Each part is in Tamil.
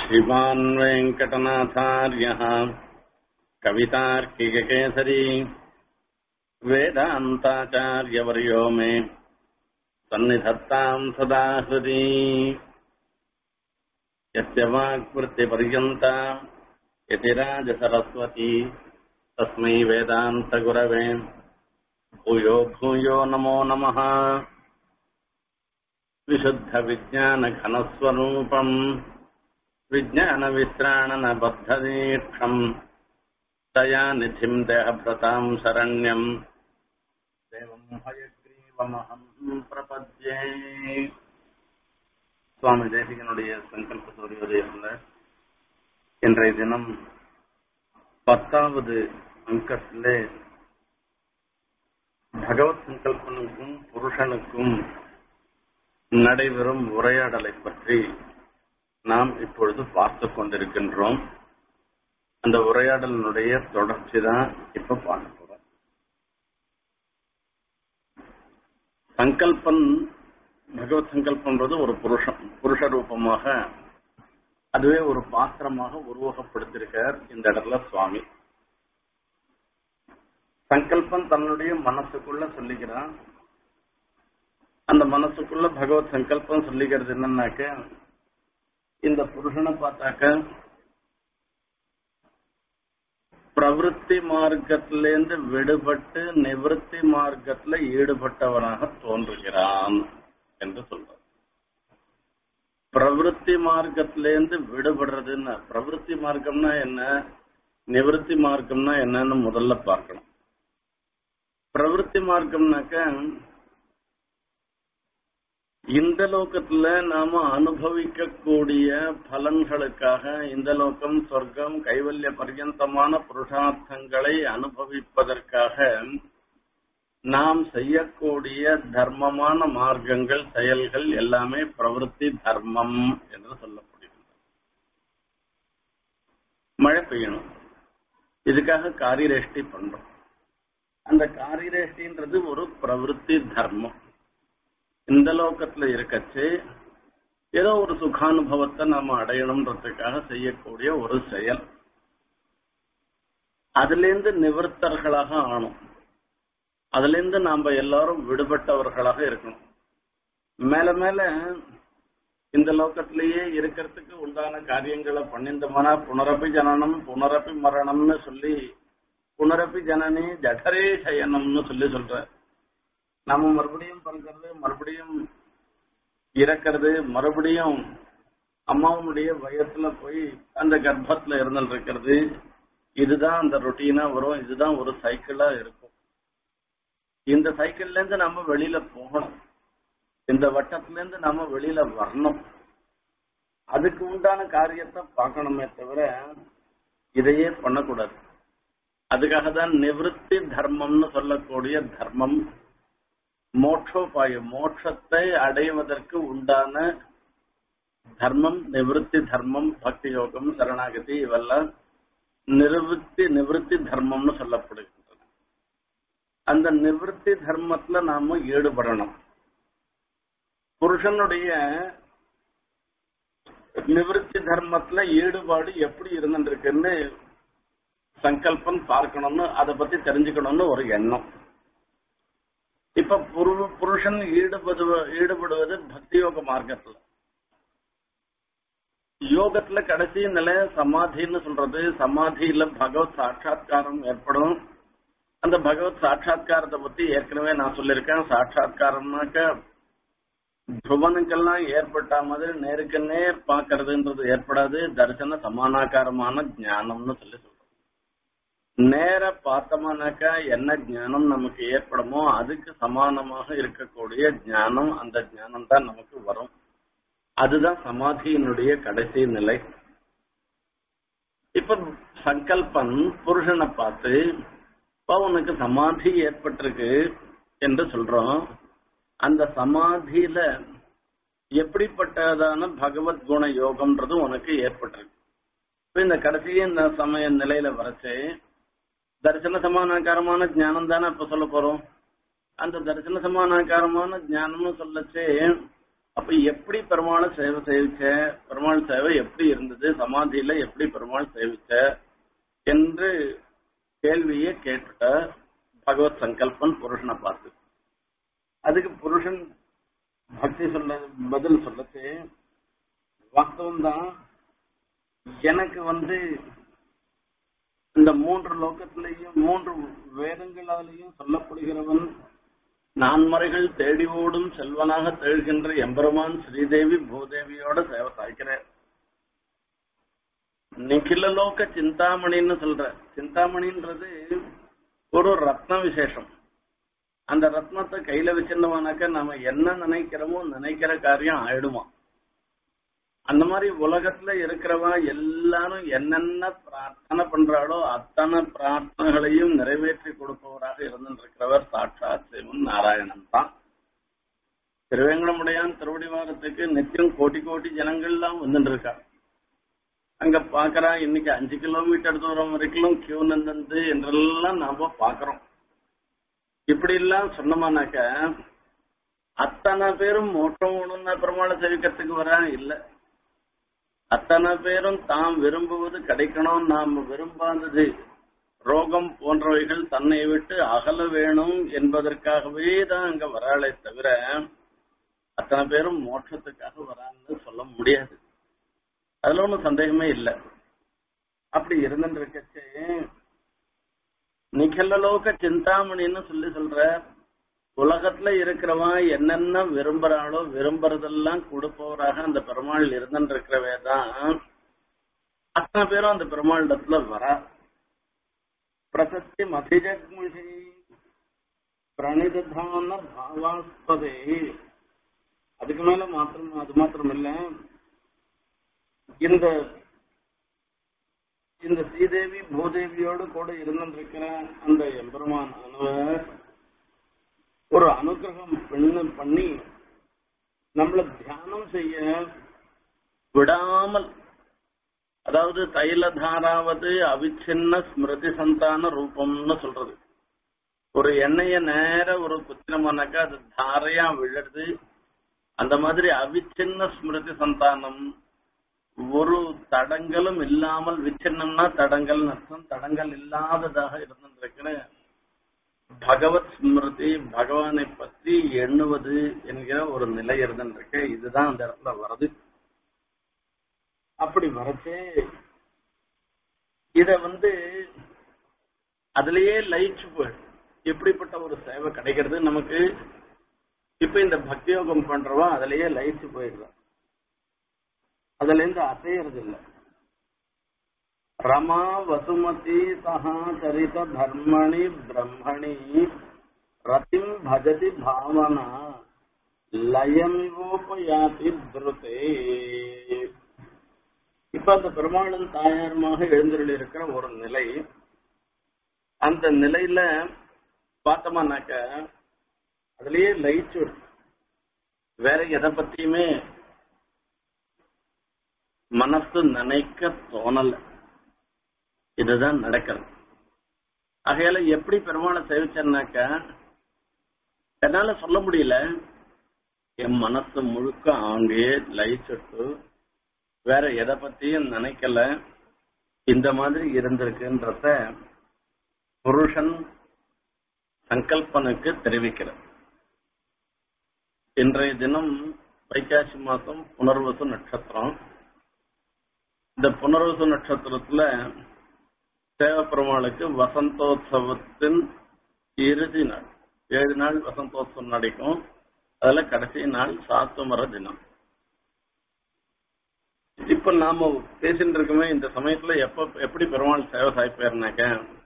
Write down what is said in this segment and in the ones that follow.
श्रीमान् वेङ्कटनाथार्यः कवितार्किककेसरी वेदान्ताचार्यवर्यो मे सन्निधत्ताम् सदा हृदि यस्य वाक्वृत्तिपर्यन्ता यतिराजसरस्वती तस्मै वेदान्तगुरवे भूयो भूयो नमो नमः विशुद्धविज्ञानघनस्वरूपम् विज्ञानविश्राणनबद्धदीक्षम् तया निधिम् देहभृताम् शरण्यम् देवम् हयग्रीवमहम् प्रपद्ये சுவாமி தேசிகனுடைய சங்கல்ப சூரியோதயத்தில் இன்றைய தினம் பத்தாவது அங்கத்திலே பகவத் சங்கல்பனுக்கும் புருஷனுக்கும் நடைபெறும் உரையாடலை பற்றி நாம் இப்பொழுது பார்த்து கொண்டிருக்கின்றோம் அந்த உரையாடலினுடைய தொடர்ச்சி தான் இப்ப பார்க்க போறோம் சங்கல்பன் பகவத் சங்கல்பன்றது ஒரு புருஷன் புருஷ ரூபமாக அதுவே ஒரு பாத்திரமாக உருவகப்படுத்திருக்கார் இந்த இடத்துல சுவாமி சங்கல்பன் தன்னுடைய மனசுக்குள்ள சொல்லிக்கிறான் அந்த மனசுக்குள்ள பகவத் சங்கல்பம் சொல்லிக்கிறது என்னன்னாக்க இந்த புருஷனை பார்த்தாக்க பிரவருத்தி மார்க்கத்திலேருந்து விடுபட்டு நிவர்த்தி மார்க்கத்துல ஈடுபட்டவனாக தோன்றுகிறான் என்று சொல்றார் பிரவருத்தி மார்க்கத்திலேருந்து விடுபடுறதுன்னு பிரவருத்தி மார்க்கம்னா என்ன நிவர்த்தி மார்க்கம்னா என்னன்னு முதல்ல பார்க்கணும் பிரவருத்தி மார்க்கம்னாக்க இந்த லோகத்துல நாம அனுபவிக்கக்கூடிய பலன்களுக்காக இந்த லோகம் சொர்க்கம் கைவல்ய பர்யந்தமான புருஷார்த்தங்களை அனுபவிப்பதற்காக நாம் செய்யக்கூடிய தர்மமான மார்க்கங்கள் செயல்கள் எல்லாமே பிரவருத்தி தர்மம் என்று சொல்லப்படுகிறது மழை பெய்யணும் இதுக்காக காரிரேஷ்டி பண்றோம் அந்த காரிரேஷ்டின்றது ஒரு பிரவருத்தி தர்மம் இந்த லோகத்துல இருக்கச்சு ஏதோ ஒரு சுகானுபவத்தை நாம அடையணும்ன்றதுக்காக செய்யக்கூடிய ஒரு செயல் அதுல இருந்து நிவர்த்தர்களாக ஆனோம் அதுல இருந்து நாம எல்லாரும் விடுபட்டவர்களாக இருக்கணும் மேல மேல இந்த லோகத்திலேயே இருக்கிறதுக்கு உண்டான காரியங்களை பண்ணிந்தோம்னா புனரப்பி ஜனனம் புனரப்பி மரணம்னு சொல்லி புனரப்பி ஜனனி ஜடரே சயனம்னு சொல்லி சொல்ற நாம மறுபடியும் பிறக்கிறது மறுபடியும் இறக்கிறது மறுபடியும் அம்மாவுடைய வயசுல போய் அந்த கர்ப்பத்துல இருந்துட்டு இருக்கிறது இதுதான் அந்த ரொட்டீனா வரும் இதுதான் ஒரு சைக்கிளா இருக்கும் இந்த சைக்கிள்ல இருந்து நம்ம வெளியில போகணும் இந்த வட்டத்துல இருந்து நம்ம வெளியில வரணும் அதுக்கு உண்டான காரியத்தை பார்க்கணுமே தவிர இதையே பண்ணக்கூடாது அதுக்காக தான் நிவர்த்தி தர்மம்னு சொல்லக்கூடிய தர்மம் மோட்சோபாயம் மோட்சத்தை அடைவதற்கு உண்டான தர்மம் நிவர்த்தி தர்மம் பக்தி யோகம் சரணாகதி இவெல்லாம் நிவர்த்தி நிவர்த்தி தர்மம்னு சொல்லப்படுகின்றன அந்த நிவர்த்தி தர்மத்துல நாம ஈடுபடணும் புருஷனுடைய நிவர்த்தி தர்மத்துல ஈடுபாடு எப்படி இருந்துருக்குன்னு சங்கல்பம் பார்க்கணும்னு அதை பத்தி தெரிஞ்சுக்கணும்னு ஒரு எண்ணம் இப்ப புருஷன் ஈடுபடுவ ஈடுபடுவது பக்தி யோக மார்க்கத்துல யோகத்துல கடைசி நிலை சமாதின்னு சொல்றது சமாதியில பகவத் சாட்சா்காரம் ஏற்படும் அந்த பகவத் சாட்சா்காரத்தை பத்தி ஏற்கனவே நான் சொல்லியிருக்கேன் சாட்சா்காரம்னாக்க துவனுக்கெல்லாம் ஏற்பட்ட மாதிரி நேருக்கு நேர் பாக்குறதுன்றது ஏற்படாது தரிசன சமானாகாரமான ஞானம்னு சொல்லி சொல்றோம் நேர பார்த்தோம்னாக்கா என்ன ஞானம் நமக்கு ஏற்படுமோ அதுக்கு சமானமாக இருக்கக்கூடிய ஞானம் அந்த ஞானம் தான் நமக்கு வரும் அதுதான் சமாதியினுடைய கடைசி நிலை இப்ப சங்கல்பன் புருஷனை பார்த்து உனக்கு சமாதி ஏற்பட்டிருக்கு என்று சொல்றோம் அந்த சமாதியில எப்படிப்பட்டதான பகவத் குண யோகம்ன்றது உனக்கு ஏற்பட்டிருக்கு இப்ப இந்த கடைசி இந்த சமய நிலையில வரைச்சு தரிசன சமானாகாரமான ஞானம் தானே இப்ப சொல்ல போறோம் அந்த தரிசன சமானாகாரமான ஞானம்னு சொல்லச்சே அப்ப எப்படி பெருமாளை சேவை சேவிச்ச பெருமாள் சேவை எப்படி இருந்தது சமாதியில எப்படி பெருமாள் சேவிச்ச என்று கேள்வியை கேட்டுட்ட பகவத் சங்கல்பன் புருஷனை பார்த்து அதுக்கு புருஷன் பக்தி சொல்ல பதில் சொல்லச்சு வாஸ்தவம் தான் எனக்கு வந்து இந்த மூன்று லோகத்திலையும் மூன்று வேதங்களாலேயும் சொல்லப்படுகிறவன் நான்மறைகள் தேடி ஓடும் செல்வனாக தேழ்கின்ற எம்பெருமான் ஸ்ரீதேவி பூதேவியோட சேவை சாய்க்கிறேன் நிகில லோக சிந்தாமணின்னு சொல்ற சிந்தாமணின்றது ஒரு ரத்ன விசேஷம் அந்த ரத்னத்தை கையில வச்சிருந்தோம்னாக்க நாம என்ன நினைக்கிறோமோ நினைக்கிற காரியம் ஆயிடுமா அந்த மாதிரி உலகத்துல இருக்கிறவா எல்லாரும் என்னென்ன பிரார்த்தனை பண்றாளோ அத்தனை பிரார்த்தனைகளையும் நிறைவேற்றி கொடுப்பவராக இருந்திருக்கிறவர் சாட்சாத் சிவன் நாராயணன் தான் திருவேங்கடமுடையான் திருவடிவாரத்துக்கு நித்தியம் கோடி கோடி ஜனங்கள்லாம் வந்துட்டு இருக்கா அங்க பாக்குறா இன்னைக்கு அஞ்சு கிலோமீட்டர் தூரம் வரைக்கும் கியூ நின்று என்றெல்லாம் நாம பாக்குறோம் இப்படி எல்லாம் சொன்னோம்னாக்க அத்தனை பேரும் மோட்டம் ஒண்ணுன்னா பெருமாளை சேவிக்கிறதுக்கு வரா இல்ல அத்தனை பேரும் தாம் விரும்புவது கிடைக்கணும் நாம் விரும்பாதது ரோகம் போன்றவைகள் தன்னை விட்டு அகல வேணும் என்பதற்காகவே தான் அங்க வராளே தவிர அத்தனை பேரும் மோட்சத்துக்காக வரான்னு சொல்ல முடியாது அதுல ஒன்றும் சந்தேகமே இல்லை அப்படி இருந்துட்டு இருக்கச்சு நிகழலோக சிந்தாமணின்னு சொல்லி சொல்ற உலகத்துல இருக்கிறவன் என்னென்ன விரும்புறாளோ விரும்புறதெல்லாம் கொடுப்பவராக அந்த பெருமாள் இருந்துட்டு இருக்கிறவே தான் அத்தனை பேரும் அந்த பெருமாளிடத்துல வரா பிரசக்தி மதிஜக்முஷி பிரணிதான பாவாஸ்பதே அதுக்கு மேல மாத்திரம் அது மாத்திரம் இல்ல இந்த இந்த ஸ்ரீதேவி பூதேவியோடு கூட இருந்திருக்கிற அந்த எம்பெருமான் அனுவர் ஒரு அனுகிரகம் பண்ண பண்ணி நம்மள தியானம் செய்ய விடாமல் அதாவது தைலதாராவது அவிச்சின்ன ஸ்மிருதி சந்தான ரூபம்னு சொல்றது ஒரு எண்ணெய நேர ஒரு குத்திரமானாக்கா அது தாரையா விழுறது அந்த மாதிரி அவிச்சின்ன ஸ்மிருதி சந்தானம் ஒரு தடங்களும் இல்லாமல் விச்சின்னம்னா தடங்கள் அர்த்தம் தடங்கள் இல்லாததாக இருந்திருக்கிற பகவத் ஸ்மிருதி பகவானை பற்றி எண்ணுவது என்கிற ஒரு நிலை இருந்திருக்கு இதுதான் அந்த இடத்துல வருது அப்படி வரச்சே இத வந்து அதுலயே லயிச்சு போயிடும் எப்படிப்பட்ட ஒரு சேவை கிடைக்கிறது நமக்கு இப்ப இந்த பக்தியோகம் பண்றவா அதுலயே லயிச்சு போயிடுறோம் அதுல இருந்து அசையறது இல்ல ரமா வசுமதி சஹா சரித தர்மணி பிரம்மணி ரதிம் பஜதி பாவனா லயமிவோபயாதி திருத்தே இப்ப அந்த பெருமாளும் தாயாருமாக எழுந்தருள் இருக்கிற ஒரு நிலை அந்த நிலையில பார்த்தோம்னாக்க அதுலயே லயிச்சு வேற எதை பத்தியுமே மனசு நினைக்க தோணல இதுதான் நடக்கிறது ஆகையால எப்படி பெருமாளை சேவிச்சேன்னாக்க என்னால சொல்ல முடியல என் மனசு முழுக்க அங்கேயே லயிச்சுட்டு வேற எதை பத்தியும் நினைக்கல இந்த மாதிரி இருந்திருக்குன்றத புருஷன் சங்கல்பனுக்கு தெரிவிக்கிறார் இன்றைய தினம் வைகாசி மாசம் புனர்வசு நட்சத்திரம் இந்த புனர்வசு நட்சத்திரத்துல தேவப்பெருமாளுக்கு வசந்தோத்சவத்தின் இறுதி நாள் ஏழு நாள் வசந்தோத்சவம் நடக்கும் அதுல கடைசி நாள் சாத்துமர தினம் இப்ப நாம பேசிட்டு இருக்கோமே இந்த சமயத்துல எப்ப எப்படி பெருமாள் சேவை சாய்ப்பாருனாக்க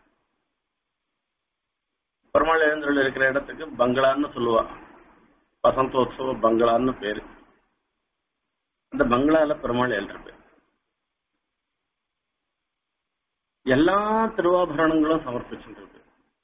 பெருமாள் எழுந்தருள் இருக்கிற இடத்துக்கு பங்களான்னு சொல்லுவா வசந்தோத்சவ பங்களான்னு பேரு அந்த பங்களால பெருமாள் எழுந்திருப்பார் எல்லா திருவாபரணங்களும் சமர்ப்பிச்சுட்டு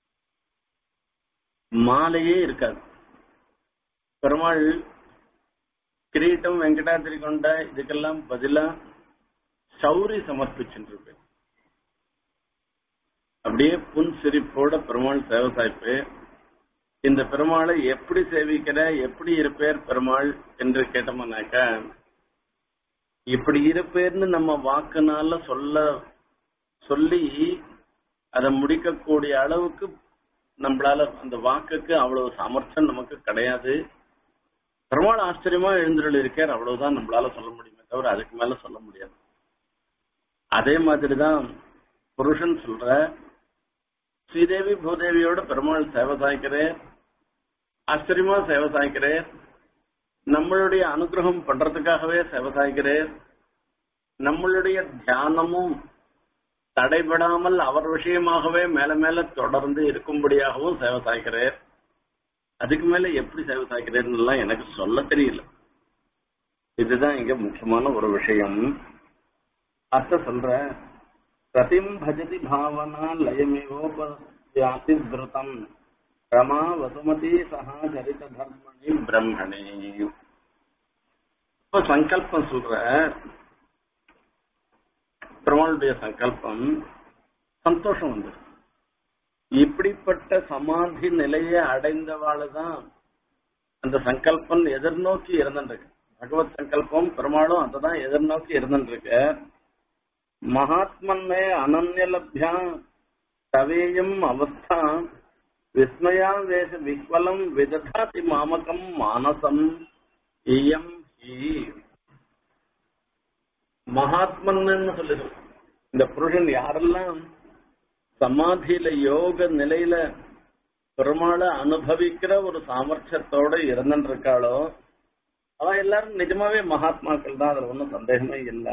மாலையே இருக்காது பெருமாள் கிரீட்டம் வெங்கடாத்திரி கொண்ட இதுக்கெல்லாம் பதிலா சௌரி சமர்ப்பிச்சுட்டு அப்படியே புன் சிரிப்போட பெருமாள் சேவை சாய்ப்பு இந்த பெருமாளை எப்படி சேவிக்கிற எப்படி இருப்பேர் பெருமாள் என்று கேட்டோம்னாக்க இப்படி இருப்பேர்னு நம்ம வாக்குனால சொல்ல சொல்லி அதை முடிக்கக்கூடிய அளவுக்கு நம்மளால அந்த வாக்குக்கு அவ்வளவு சாமர்த்தியம் நமக்கு கிடையாது பெருமாள் ஆச்சரியமா எழுந்துள்ள இருக்கார் அவ்வளவுதான் நம்மளால சொல்ல முடியுமே தவிர அதுக்கு மேல சொல்ல முடியாது அதே மாதிரிதான் புருஷன் சொல்ற ஸ்ரீதேவி பூதேவியோட பெருமாள் சேவை சாய்க்கிறேன் ஆச்சரியமா சேவை சாய்க்கிறேன் நம்மளுடைய அனுகிரகம் பண்றதுக்காகவே சேவை சாய்க்கிறேன் நம்மளுடைய தியானமும் தடைபடாமல் அவர் விஷயமாகவே மேல மேல தொடர்ந்து இருக்கும்படியாகவும் சேவை சாய்க்கிறேன் அதுக்கு மேல எப்படி சேவை சாய்க்கிறேன்னு எனக்கு சொல்ல தெரியல இதுதான் இங்க முக்கியமான ஒரு விஷயம் அர்த்த சொல்ற சதிம் பஜதி பாவனா லயமிவோபி திருத்தம் ரமா வசுமதி சகா சரித தர்மணி பிரம்மணி இப்ப சங்கல்பம் சொல்ற பெருமாளுடைய சங்கல்பம் சந்தோஷம் வந்து இப்படிப்பட்ட சமாதி நிலையை அடைந்தவாளுதான் அந்த சங்கல்பம் எதிர்நோக்கி இருந்துருக்கு பகவத் சங்கல்பம் பெருமாளும் அததான் எதிர்நோக்கி இருந்துருக்கு மகாத்மன்மே அனன்யலபியா தவேயம் அவஸ்தா விஸ்மயா வேஷ விஹ்வலம் விததாதி மாமகம் மானசம் இயம் ஹி மகாத்மன்னு சொல்லுது இந்த புருஷன் யாரெல்லாம் சமாதியில யோக நிலையில பெருமாளை அனுபவிக்கிற ஒரு சாமர்த்தியத்தோட இருந்துட்டு இருக்காளோ அவன் எல்லாரும் நிஜமாவே மகாத்மாக்கள் தான் அதுல ஒன்றும் சந்தேகமே இல்லை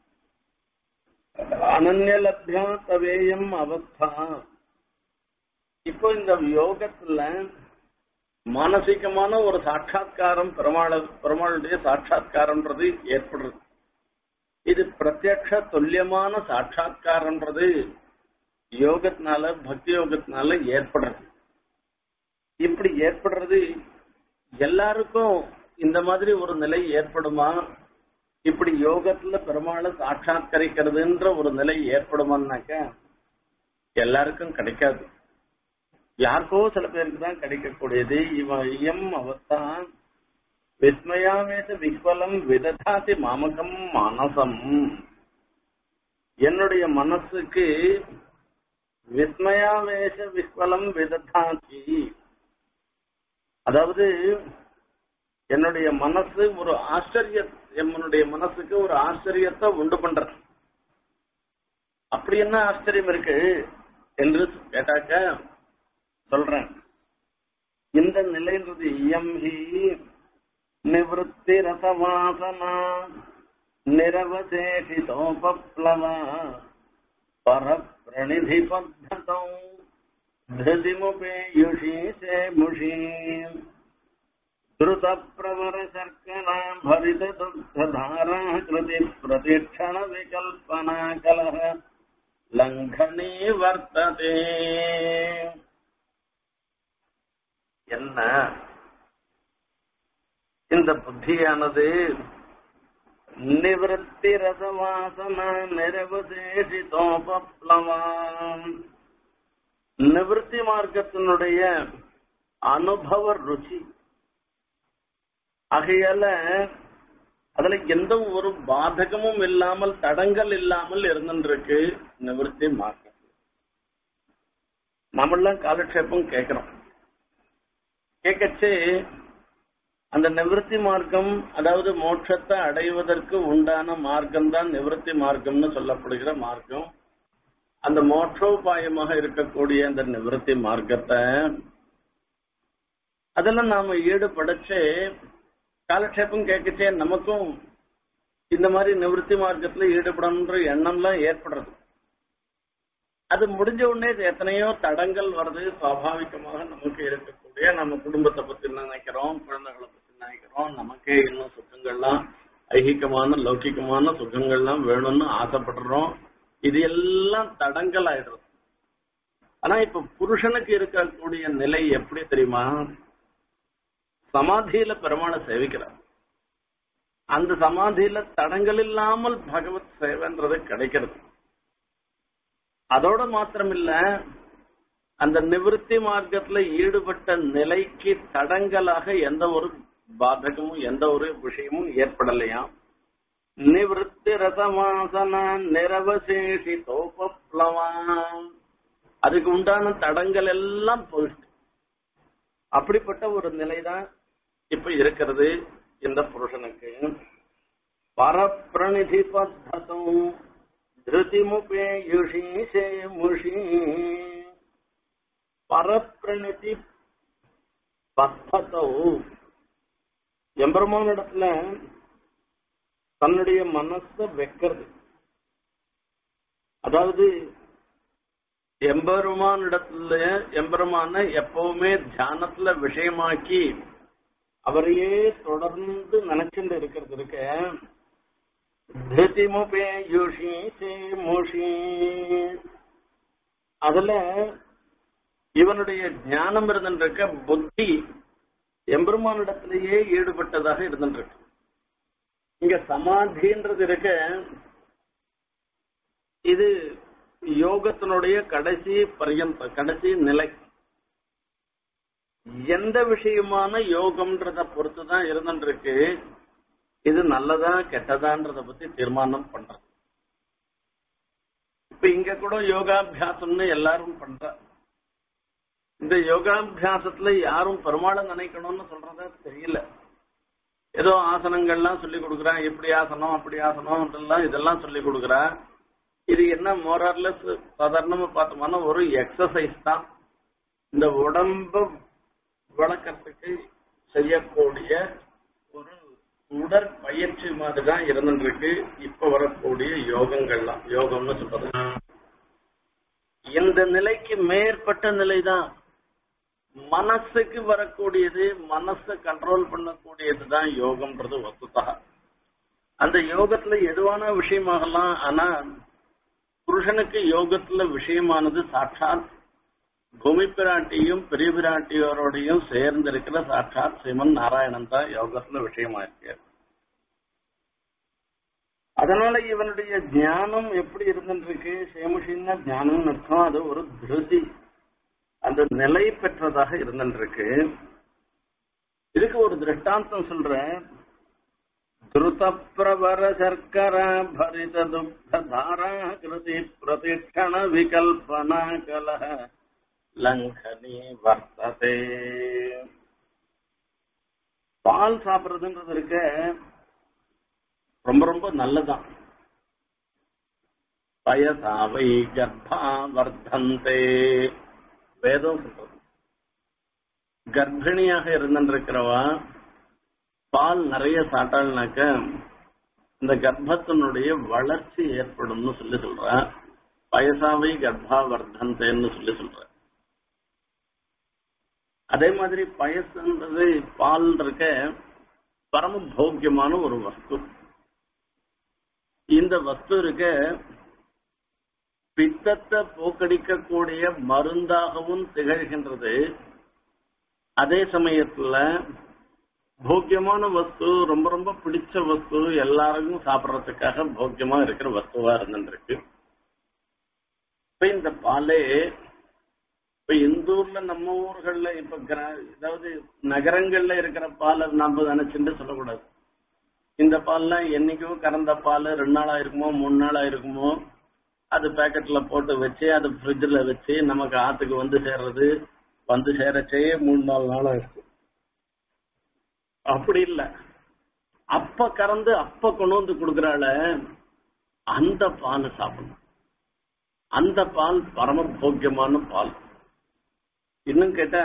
அனன்யலப்யா தவேயம் அவஸ்தா இப்போ இந்த யோகத்துல மானசீகமான ஒரு சாட்சா்காரம் பெருமாள் பெருமாளுடைய சாட்சா்காரம்ன்றது ஏற்படுறது இது பிரத்யக்ஷ துல்லியமான சாட்சா்காரம்ன்றது யோகத்தினால பக்தி யோகத்தினால ஏற்படுறது இப்படி ஏற்படுறது எல்லாருக்கும் இந்த மாதிரி ஒரு நிலை ஏற்படுமா இப்படி யோகத்துல பெருமாளை சாட்சாத்கரிக்கிறதுன்ற ஒரு நிலை ஏற்படுமான்னாக்க எல்லாருக்கும் கிடைக்காது யாருக்கோ சில பேருக்கு தான் கிடைக்கக்கூடியது இவன் இயம் அவஸ்தா விஸ்மயாவேச விஸ்வலம் விததாசி மாமகம் மனசம் என்னுடைய மனசுக்கு விஸ்மயாவேச விஸ்வலம் விததாசி அதாவது என்னுடைய மனசு ஒரு ஆச்சரிய என்னுடைய மனசுக்கு ஒரு ஆச்சரியத்தை உண்டு பண்றது அப்படி என்ன ஆச்சரியம் இருக்கு என்று கேட்டாக்க சொல்றேன் இந்த நிலைன்றது இயம் ஹி நிவத்தி ரசவாசனா நிரவசேஷிதோபப்ளவா பரப்பிரணிதி பத்தௌ धृतिमुपेयुषी से मुषी द्रुतप्रवरशर्करा भरितदुग्धधारा कृति प्रतिक्षण विकल्पना कलह लङ्घनी वर्तते என்ன இந்த புத்தியானது நிவத்தி ரசவாசன நிரவசேஷிதோபப்ளவாம் நிவர்த்தி மார்க்கத்தினுடைய அனுபவ ருச்சி ஆகையால அதுல எந்த ஒரு பாதகமும் இல்லாமல் தடங்கள் இல்லாமல் இருந்துருக்கு நிவர்த்தி மார்க்கம் நம்மெல்லாம் காலக்ஷேபம் கேட்கிறோம் கேட்கச்சு அந்த நிவர்த்தி மார்க்கம் அதாவது மோட்சத்தை அடைவதற்கு உண்டான மார்க்கம் தான் நிவர்த்தி மார்க்கம்னு சொல்லப்படுகிற மார்க்கம் அந்த மோட்சோபாயமாக இருக்கக்கூடிய அந்த நிவர்த்தி மார்க்கத்தை அதெல்லாம் நாம ஈடுபடச்சே காலக்ஷேபம் கேட்கச்சே நமக்கும் இந்த மாதிரி நிவர்த்தி மார்க்கத்துல ஈடுபடணுன்ற எண்ணம்லாம் ஏற்படுறது அது முடிஞ்ச உடனே எத்தனையோ தடங்கள் வருது சுவாபாவிகமாக நமக்கு இருக்கக்கூடிய நம்ம குடும்பத்தை பத்தி நினைக்கிறோம் குழந்தைகளை பத்தி நினைக்கிறோம் நமக்கே இன்னும் சுகங்கள்லாம் ஐகிகமான லௌகிகமான சுகங்கள்லாம் வேணும்னு ஆசைப்படுறோம் இது எல்லாம் தடங்கள் ஆயிடுறது ஆனா இப்ப புருஷனுக்கு இருக்கக்கூடிய நிலை எப்படி தெரியுமா சமாதியில பெருமாளை சேவிக்கிறார் அந்த சமாதியில தடங்கள் இல்லாமல் பகவத் சேவைன்றது கிடைக்கிறது அதோட மாத்திரம் இல்ல அந்த நிவிருத்தி மார்க்கத்துல ஈடுபட்ட நிலைக்கு தடங்கலாக எந்த ஒரு பாதகமும் எந்த ஒரு விஷயமும் ஏற்படலையாம் நிவிருத்தி ரசமாசன நிரவசேஷி தோபப்ளவாம் அதுக்கு உண்டான தடங்கள் எல்லாம் போயிட்டு அப்படிப்பட்ட ஒரு நிலைதான் இப்ப இருக்கிறது இந்த புருஷனுக்கு பரப்பிரணிதி பத்தம் திருதிமுபேயுஷி சேமுஷி பரப்பிரணிதி பத்தோ எம்பெருமானிடத்துல தன்னுடைய மனச வைக்கிறது அதாவது எம்பெருமானிடத்துல எம்பெருமான எப்பவுமே தியானத்துல விஷயமாக்கி அவரையே தொடர்ந்து நினைச்சுட்டு இருக்கிறது இருக்க திருதிமுபேயுஷி சேமுஷி அதுல இவனுடைய ஞானம் இருந்துருக்க புத்தி எம்பெருமானிடத்திலேயே ஈடுபட்டதாக இருந்துருக்கு இங்க சமாதின்றது இருக்க இது யோகத்தினுடைய கடைசி பரியந்த கடைசி நிலை எந்த விஷயமான யோகம்ன்றத பொறுத்துதான் இருந்துருக்கு இது நல்லதா கெட்டதான்றத பத்தி தீர்மானம் பண்றது இப்ப இங்க கூட யோகாபியாசம்னு எல்லாரும் பண்ற இந்த யோகாபியாசத்துல யாரும் பெருமாளை நினைக்கணும்னு சொல்றதா தெரியல ஏதோ ஆசனங்கள்லாம் சொல்லி கொடுக்குறான் இப்படி ஆசனம் அப்படி ஆசனம் இதெல்லாம் இதெல்லாம் சொல்லி கொடுக்குறா இது என்ன மோரர்லெஸ் சாதாரணமா பார்த்தோம்னா ஒரு எக்ஸசைஸ் தான் இந்த உடம்ப வளர்க்கறதுக்கு செய்யக்கூடிய ஒரு உடற்பயிற்சி மாதிரி தான் இருந்துருக்கு இப்ப வரக்கூடிய யோகங்கள்லாம் யோகம்னு சொல்றது இந்த நிலைக்கு மேற்பட்ட நிலைதான் மனசுக்கு வரக்கூடியது மனசை கண்ட்ரோல் பண்ணக்கூடியது தான் யோகம்ன்றது வசுதா அந்த யோகத்துல எதுவான விஷயமாகலாம் ஆனா புருஷனுக்கு யோகத்துல விஷயமானது சாட்சாத் பூமி பிராட்டியும் பெரிய பிராட்டியோரோடையும் சேர்ந்து இருக்கிற சாட்சாத் சிவன் நாராயணன் தான் யோகத்துல விஷயமா இருக்கு அதனால இவனுடைய ஞானம் எப்படி இருந்துருக்கு சேமுஷின்னா ஞானம் அர்த்தம் அது ஒரு திருதி அந்த நிலை பெற்றதாக இருந்துருக்கு இதுக்கு ஒரு திருஷ்டாந்தம் சொல்றேன் துருத பிரபர சர்க்கர பரித துக்த தாரா கிருதி பிரதிக்ஷண விகல்பனா கலஹ லங்கனி வர்த்ததே பால் சாப்பிடுறதுன்றது இருக்க ரொம்ப ரொம்ப நல்லதான் பயசாவை கர்ப்பா வர்த்தந்தே வேதம் சொல்றது கர்ப்பிணியாக இருந்திருக்கிறவா பால் நிறைய சாப்பிட்டாள்னாக்க இந்த கர்ப்பத்தினுடைய வளர்ச்சி ஏற்படும்னு சொல்லி சொல்ற பயசாவை கர்ப்பா வர்த்தந்தேன்னு சொல்லி சொல்ற அதே மாதிரி பயசுன்றது பால் இருக்க பரம போக்கியமான ஒரு வஸ்து இந்த வஸ்து இருக்க பித்தத்தை போக்கடிக்கக்கூடிய மருந்தாகவும் திகழ்கின்றது அதே சமயத்துல போக்கியமான வஸ்து ரொம்ப ரொம்ப பிடிச்ச வஸ்து எல்லாருக்கும் சாப்பிடறதுக்காக போக்கியமா இருக்கிற வஸ்துவா இருந்துருக்கு இப்ப இந்த பாலே இப்ப இந்த ஊர்ல நம்ம ஊர்கள்ல இப்ப கிரா- அதாவது நகரங்கள்ல இருக்கிற பாலை நாம நினைச்சுட்டு சொல்லக்கூடாது இந்த பால்லாம் என்னைக்கோ கறந்த பால் ரெண்டு நாளா இருக்குமோ மூணு நாளா இருக்குமோ அது பேக்கெட்ல போட்டு வச்சு அது ஃப்ரிட்ஜில் வச்சு நமக்கு ஆத்துக்கு வந்து சேர்றது வந்து சேரச்சே மூணு நாலு நாளா இருக்கும் அப்படி இல்ல அப்ப கறந்து அப்ப கொண்டு வந்து கொடுக்கறால அந்த பால் சாப்பிடணும் அந்த பால் பரம போக்கியமான பால் இன்னும் கேட்டா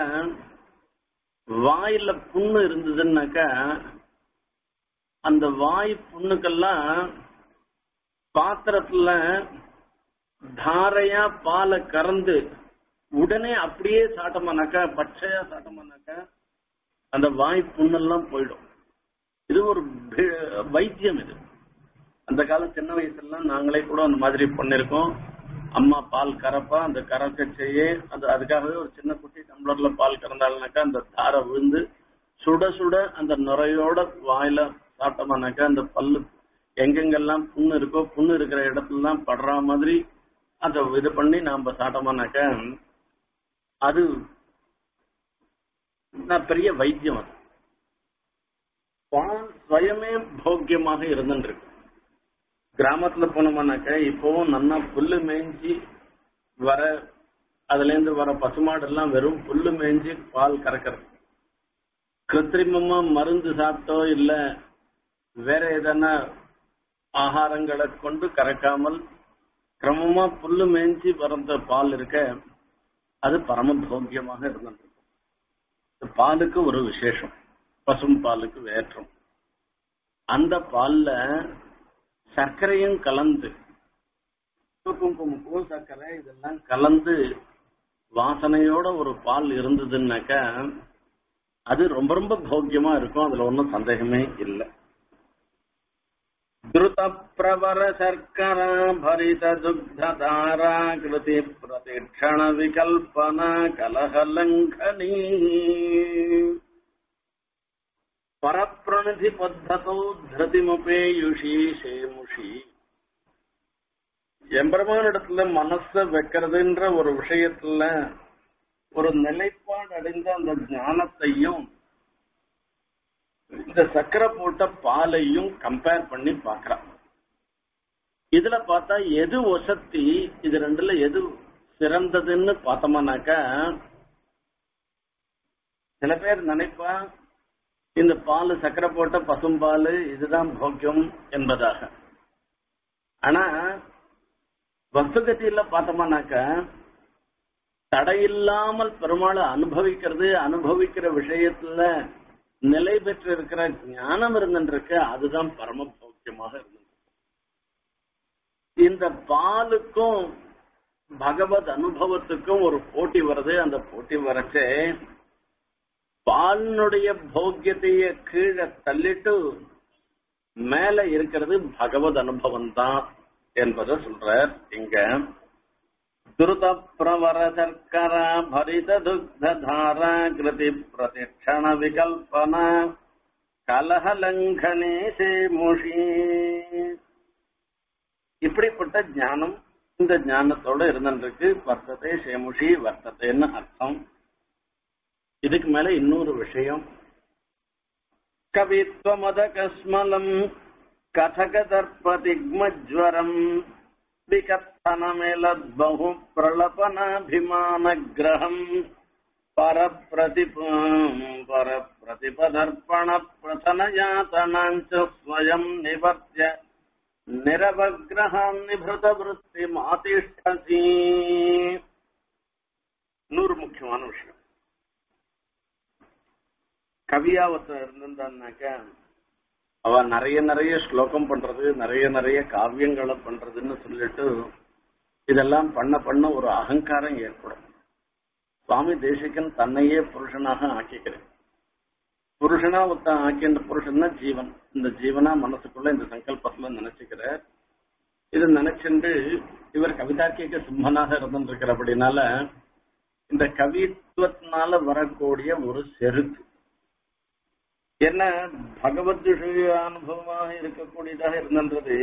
வாயில புண்ணு இருந்ததுன்னாக்கா அந்த வாய் புண்ணுக்கெல்லாம் பாத்திரத்துல தாரையா பாலை கறந்து உடனே அப்படியே சாட்டமானாக்கா பச்சையா சாட்டமானாக்கா அந்த வாய் புண்ணெல்லாம் போயிடும் இது ஒரு பி- வைத்தியம் இது அந்த காலம் சின்ன வயசுலாம் நாங்களே கூட அந்த மாதிரி பண்ணிருக்கோம் அம்மா பால் கறப்பா அந்த கறக்க செய்ய அது அதுக்காகவே ஒரு சின்ன குட்டி டம்ளர்ல பால் கறந்தாள்னாக்கா அந்த தாரை விழுந்து சுட சுட அந்த நுரையோட வாயில சாப்பிட்டோம்னாக்கா அந்த பல்லு எங்கெங்கெல்லாம் புண்ணு இருக்கோ புண்ணு இருக்கிற இடத்துலலாம் படுற மாதிரி அதை இது பண்ணி நாம சாப்பிட்டோம்னாக்கா அது நான் பெரிய வைத்தியம் அது பால் சுயமே போக்கியமாக இருந்துருக்கு கிராமத்துல போனோம்னாக்க இப்பவும் நல்லா புல்லு மேய்ஞ்சி வர அதுல இருந்து வர பசுமாடு எல்லாம் வெறும் புல்லு மேய்ஞ்சி பால் கறக்கிறது கிருத்திரிமமா மருந்து சாப்பிட்டோ இல்ல வேற எதனா ஆகாரங்களை கொண்டு கறக்காமல் கிரமமா புல்லு மேய்ஞ்சி வந்த பால் இருக்க அது பரம போக்கியமாக இருந்துட்டு பாலுக்கு ஒரு விசேஷம் பசும் பாலுக்கு வேற்றம் அந்த பால்ல சர்க்கரையும் கலந்து குங்குமப்பூ சர்க்கரை இதெல்லாம் கலந்து வாசனையோட ஒரு பால் இருந்ததுன்னாக்கா அது ரொம்ப ரொம்ப போக்கியமா இருக்கும் அதுல ஒன்றும் சந்தேகமே இல்லை द्रुत प्रवर शर्करा भरित दुग्धधारा कृति प्रतिक्षण विकल्पना कलहलङ्घनी परप्रणिधि पद्धतौ धृतिमुपेयुषी शेमुषी எம்பெருமானிடத்துல மனச வைக்கிறதுன்ற ஒரு விஷயத்துல ஒரு நிலைப்பாடு அடைந்த அந்த ஞானத்தையும் இந்த சக்கரை போட்ட பாலையும் கம்பேர் பண்ணி பாக்குறான் இதுல பார்த்தா எது ஒசத்தி இது ரெண்டுல எது சிறந்ததுன்னு பார்த்தோம்னாக்கா சில பேர் நினைப்பா இந்த பால் சக்கரை போட்ட பசும்பால் இதுதான் போக்கியம் என்பதாக ஆனா வஸ்துகத்தியில பார்த்தோம்னாக்கா தடையில்லாமல் பெருமாளை அனுபவிக்கிறது அனுபவிக்கிற விஷயத்துல நிலை பெற்று இருக்கிற ஞானம் இருந்துருக்கு அதுதான் பரம போக்கியமாக இருந்தது இந்த பாலுக்கும் பகவத் அனுபவத்துக்கும் ஒரு போட்டி வருது அந்த போட்டி வரச்சே பாலினுடைய போக்கியத்தைய கீழே தள்ளிட்டு மேல இருக்கிறது பகவத் அனுபவம் தான் என்பதை சொல்றார் இங்க துருத பிரவர சர்க்கரா பரித துக்த தாரா கிருதி பிரதிக்ஷண விகல்பனா கலஹலங்கனே சேமுஷி இப்படிப்பட்ட ஞானம் இந்த ஞானத்தோட இருந்திருக்கு வர்த்தத்தை சேமுஷி வர்த்தத்தைன்னு அர்த்தம் இதுக்கு மேல இன்னொரு விஷயம் கவித்வமதகஸ்மலம் கதகதர்பதிக்மஜ்வரம் विकत्थनमेलद्बहु प्रलपनाभिमानग्रहम् परप्रतिप परप्रतिपदर्पणप्रथनयातनाञ्च स्वयम् निवर्त्य निरवग्रहान् निभृतवृत्तिमातिष्ठसि நூறு முக்கியமான விஷயம் கவியா ஒருத்தர் இருந்திருந்தான்னாக்க அவ நிறைய நிறைய ஸ்லோகம் பண்றது நிறைய நிறைய காவியங்களை பண்றதுன்னு சொல்லிட்டு இதெல்லாம் பண்ண பண்ண ஒரு அகங்காரம் ஏற்படும் சுவாமி தேசிகன் தன்னையே புருஷனாக ஆக்கிக்கிறேன் புருஷனா ஒருத்தன் ஆக்கின்ற புருஷன் தான் ஜீவன் இந்த ஜீவனா மனசுக்குள்ள இந்த சங்கல்பத்துல நினைச்சுக்கிறார் இது நினைச்சுண்டு இவர் கவிதாக்கிய சிம்மனாக இருந்திருக்கிறபடினால இந்த கவித்துவத்தினால வரக்கூடிய ஒரு செருக்கு என்ன பகவத் விஷய அனுபவமாக இருக்கக்கூடியதாக இருந்தது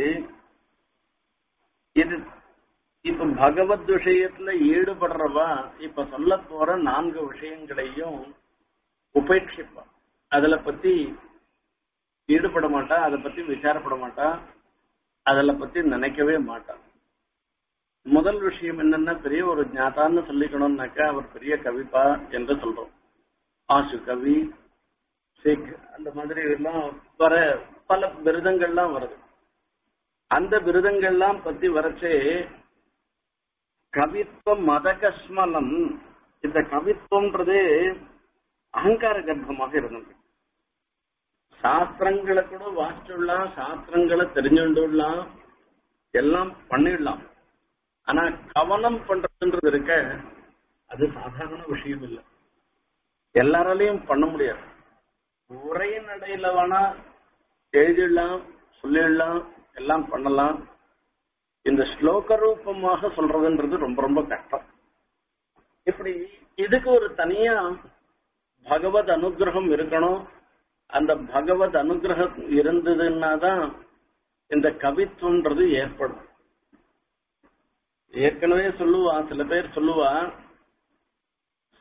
இது இப்ப பகவத் விஷயத்துல ஈடுபடுறவா இப்ப சொல்ல போற நான்கு விஷயங்களையும் உபேட்சிப்பா அதுல பத்தி ஈடுபட மாட்டா அதை பத்தி விசாரப்பட மாட்டா அதுல பத்தி நினைக்கவே மாட்டா முதல் விஷயம் என்னன்னா பெரிய ஒரு ஞாதான்னு சொல்லிக்கணும்னாக்கா அவர் பெரிய கவிப்பா என்று சொல்றோம் ஆசு கவி ஷேக் அந்த மாதிரி எல்லாம் வர பல விருதங்கள்லாம் வருது அந்த விருதங்கள்லாம் பத்தி வரச்சே கவித்துவம் மதகஸ்மலம் இந்த கவித்துவம்ன்றதே அகங்கார கர்ப்பமாக இருந்தது சாஸ்திரங்களை கூட வாசிச்சுடலாம் சாஸ்திரங்களை தெரிஞ்சுடலாம் எல்லாம் பண்ணிடலாம் ஆனா கவனம் பண்றதுன்றது இருக்க அது சாதாரண விஷயம் இல்லை எல்லாராலையும் பண்ண முடியாது உரை நடையில வேணா எழுதிடலாம் சொல்லிடலாம் எல்லாம் பண்ணலாம் இந்த ஸ்லோக ரூபமாக சொல்றதுன்றது ரொம்ப ரொம்ப கஷ்டம் இப்படி இதுக்கு ஒரு தனியா பகவத் அனுகிரகம் இருக்கணும் அந்த பகவத் அனுகிரகம் இருந்ததுன்னா தான் இந்த கவித்துவன்றது ஏற்படும் ஏற்கனவே சொல்லுவா சில பேர் சொல்லுவா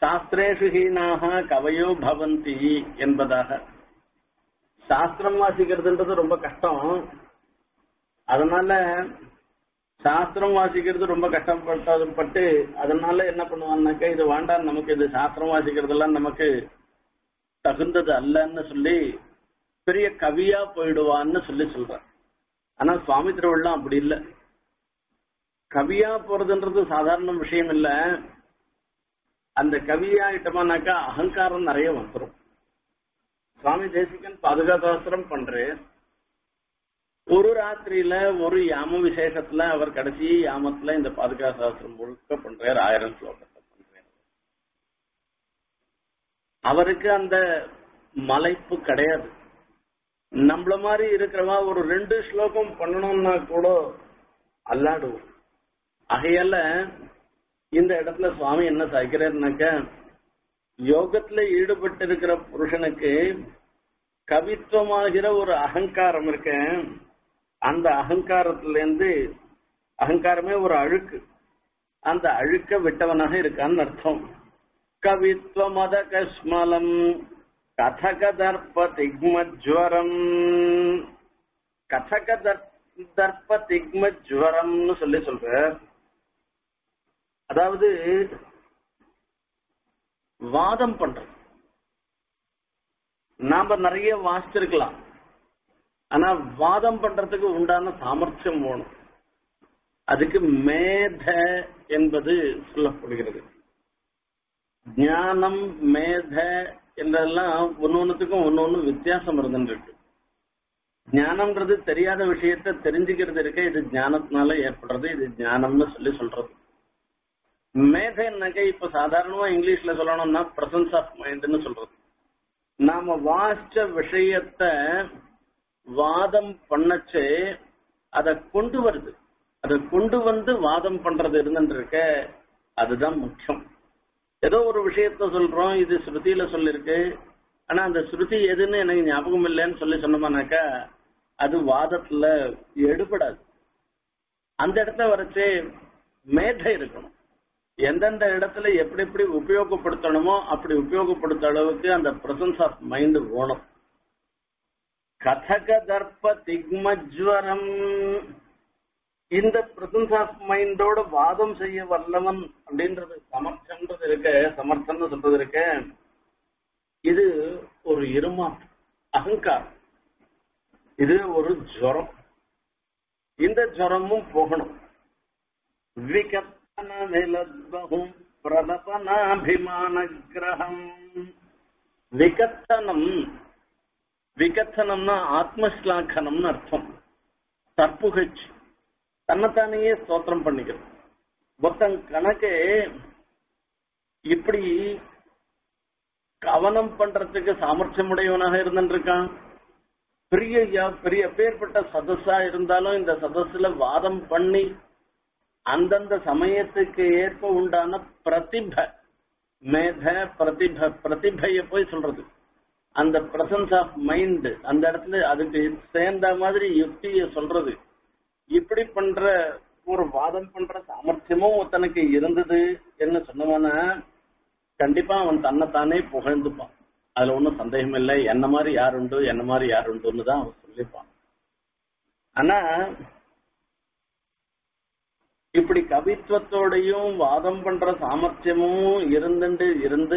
சாஸ்திரேஷு ஹீனாக கவையோ பவந்தி என்பதாக சாஸ்திரம் வாசிக்கிறதுன்றது ரொம்ப கஷ்டம் அதனால சாஸ்திரம் வாசிக்கிறது ரொம்ப கஷ்டப்பட்டு அதனால என்ன பண்ணுவான்னாக்கா இது வேண்டாம் நமக்கு இது சாஸ்திரம் வாசிக்கிறதெல்லாம் நமக்கு தகுந்தது அல்லன்னு சொல்லி பெரிய கவியா போயிடுவான்னு சொல்லி சொல்றார் ஆனா சுவாமி திருவள்ளம் அப்படி இல்லை கவியா போறதுன்றது சாதாரண விஷயம் இல்ல அந்த கவியாயிட்டமானாக்கா அகங்காரம் நிறைய வந்துடும் சுவாமி தேசிகன் பாதுகாசாஸ்திரம் பண்றேன் ஒரு ராத்திரியில ஒரு யாம விசேஷத்துல அவர் கடைசி யாமத்துல இந்த பாதுகா சாஸ்திரம் முழுக்க பண்றார் ஆயிரம் ஸ்லோகத்தை பண்றார் அவருக்கு அந்த மலைப்பு கிடையாது நம்மள மாதிரி இருக்கிறவா ஒரு ரெண்டு ஸ்லோகம் பண்ணணும்னா கூட அல்லாடுவோம் ஆகையால இந்த இடத்துல சுவாமி என்ன சாய்க்கிறாருனாக்க யோகத்துல ஈடுபட்டு இருக்கிற புருஷனுக்கு கவித்துவமாகிற ஒரு அகங்காரம் இருக்க அந்த அகங்காரத்துல இருந்து அகங்காரமே ஒரு அழுக்கு அந்த அழுக்க விட்டவனாக இருக்கான்னு அர்த்தம் கவித்துவ மத கஸ்மலம் கதக தர்ப்ப திக்மஜ்வரம் கதக தர்ப்ப திக்மஜ்வரம்னு சொல்லி சொல்ற அதாவது வாதம் பண்றது நாம நிறைய வாசிச்சிருக்கலாம் ஆனா வாதம் பண்றதுக்கு உண்டான சாமர்த்தியம் வேணும் அதுக்கு மேத என்பது சொல்லப்படுகிறது ஞானம் மேத என்றெல்லாம் ஒன்னொன்னுத்துக்கும் ஒன்னொன்னு வித்தியாசம் இருந்துருக்கு ஞானம்ன்றது தெரியாத விஷயத்த தெரிஞ்சுக்கிறது இருக்க இது ஞானத்தினால ஏற்படுறது இது ஞானம்னு சொல்லி சொல்றது மேதைன்னாக்க இப்ப சாதாரணமா இங்கிலீஷ்ல சொல்லணும்னா பிரசன்ஸ் ஆஃப் மைண்ட்னு சொல்றது நாம வாசிச்ச விஷயத்த வாதம் பண்ணச்சு அத கொண்டு வருது அத கொண்டு வந்து வாதம் பண்றது இருந்துருக்க அதுதான் முக்கியம் ஏதோ ஒரு விஷயத்த சொல்றோம் இது ஸ்ருதியில சொல்லிருக்கு ஆனா அந்த ஸ்ருதி எதுன்னு எனக்கு ஞாபகம் இல்லைன்னு சொல்லி சொன்னோம்னாக்கா அது வாதத்துல எடுபடாது அந்த இடத்த வரைச்சு மேதை இருக்கணும் எந்தெந்த இடத்துல எப்படி எப்படி உபயோகப்படுத்தணுமோ அப்படி உபயோகப்படுத்த அளவுக்கு அந்த பிரசன்ஸ் ஆஃப் மைண்ட் வேணும் கதக தர்ப்ப திக்மஜ்வரம் இந்த பிரசன்ஸ் ஆஃப் மைண்டோட வாதம் செய்ய வல்லவன் அப்படின்றது சமர்த்தன்றது இருக்க சமர்த்தன் சொல்றது இருக்க இது ஒரு இருமா அகங்காரம் இது ஒரு ஜுரம் இந்த ஜுரமும் போகணும் விகத்தனமிலத்பகும் பிரதபனாபிமானகிரகம் விகத்தனம் விகத்தனம்னா ஆத்மஸ்லாக்கனம்னு அர்த்தம் தற்புகழ்ச்சி தன்னைத்தானையே ஸ்தோத்திரம் பண்ணிக்கிறது ஒருத்தன் கணக்கு இப்படி கவனம் பண்றதுக்கு சாமர்த்தியம் உடையவனாக இருந்துருக்கான் பெரிய யா- பெரிய பேர்பட்ட சதஸா இருந்தாலும் இந்த சதஸ்ல வாதம் பண்ணி அந்தந்த சமயத்துக்கு ஏற்ப உண்டான பிரதிப மேத பிரதிப பிரதிபைய போய் சொல்றது அந்த பிரசன்ஸ் ஆஃப் மைண்ட் அந்த இடத்துல அதுக்கு சேர்ந்த மாதிரி யுக்திய சொல்றது இப்படி பண்ற ஒரு வாதம் பண்ற சாமர்த்தியமும் ஒருத்தனுக்கு இருந்தது என்ன சொன்னவனா கண்டிப்பா அவன் தன்னைத்தானே புகழ்ந்துப்பான் அதுல ஒன்றும் சந்தேகம் இல்லை என்ன மாதிரி யார் உண்டு என்ன மாதிரி யார் உண்டுன்னு தான் அவன் சொல்லிப்பான் ஆனா இப்படி கவித்துவத்தோடையும் வாதம் பண்ற சாமர்த்தியமும் இருந்துட்டு இருந்து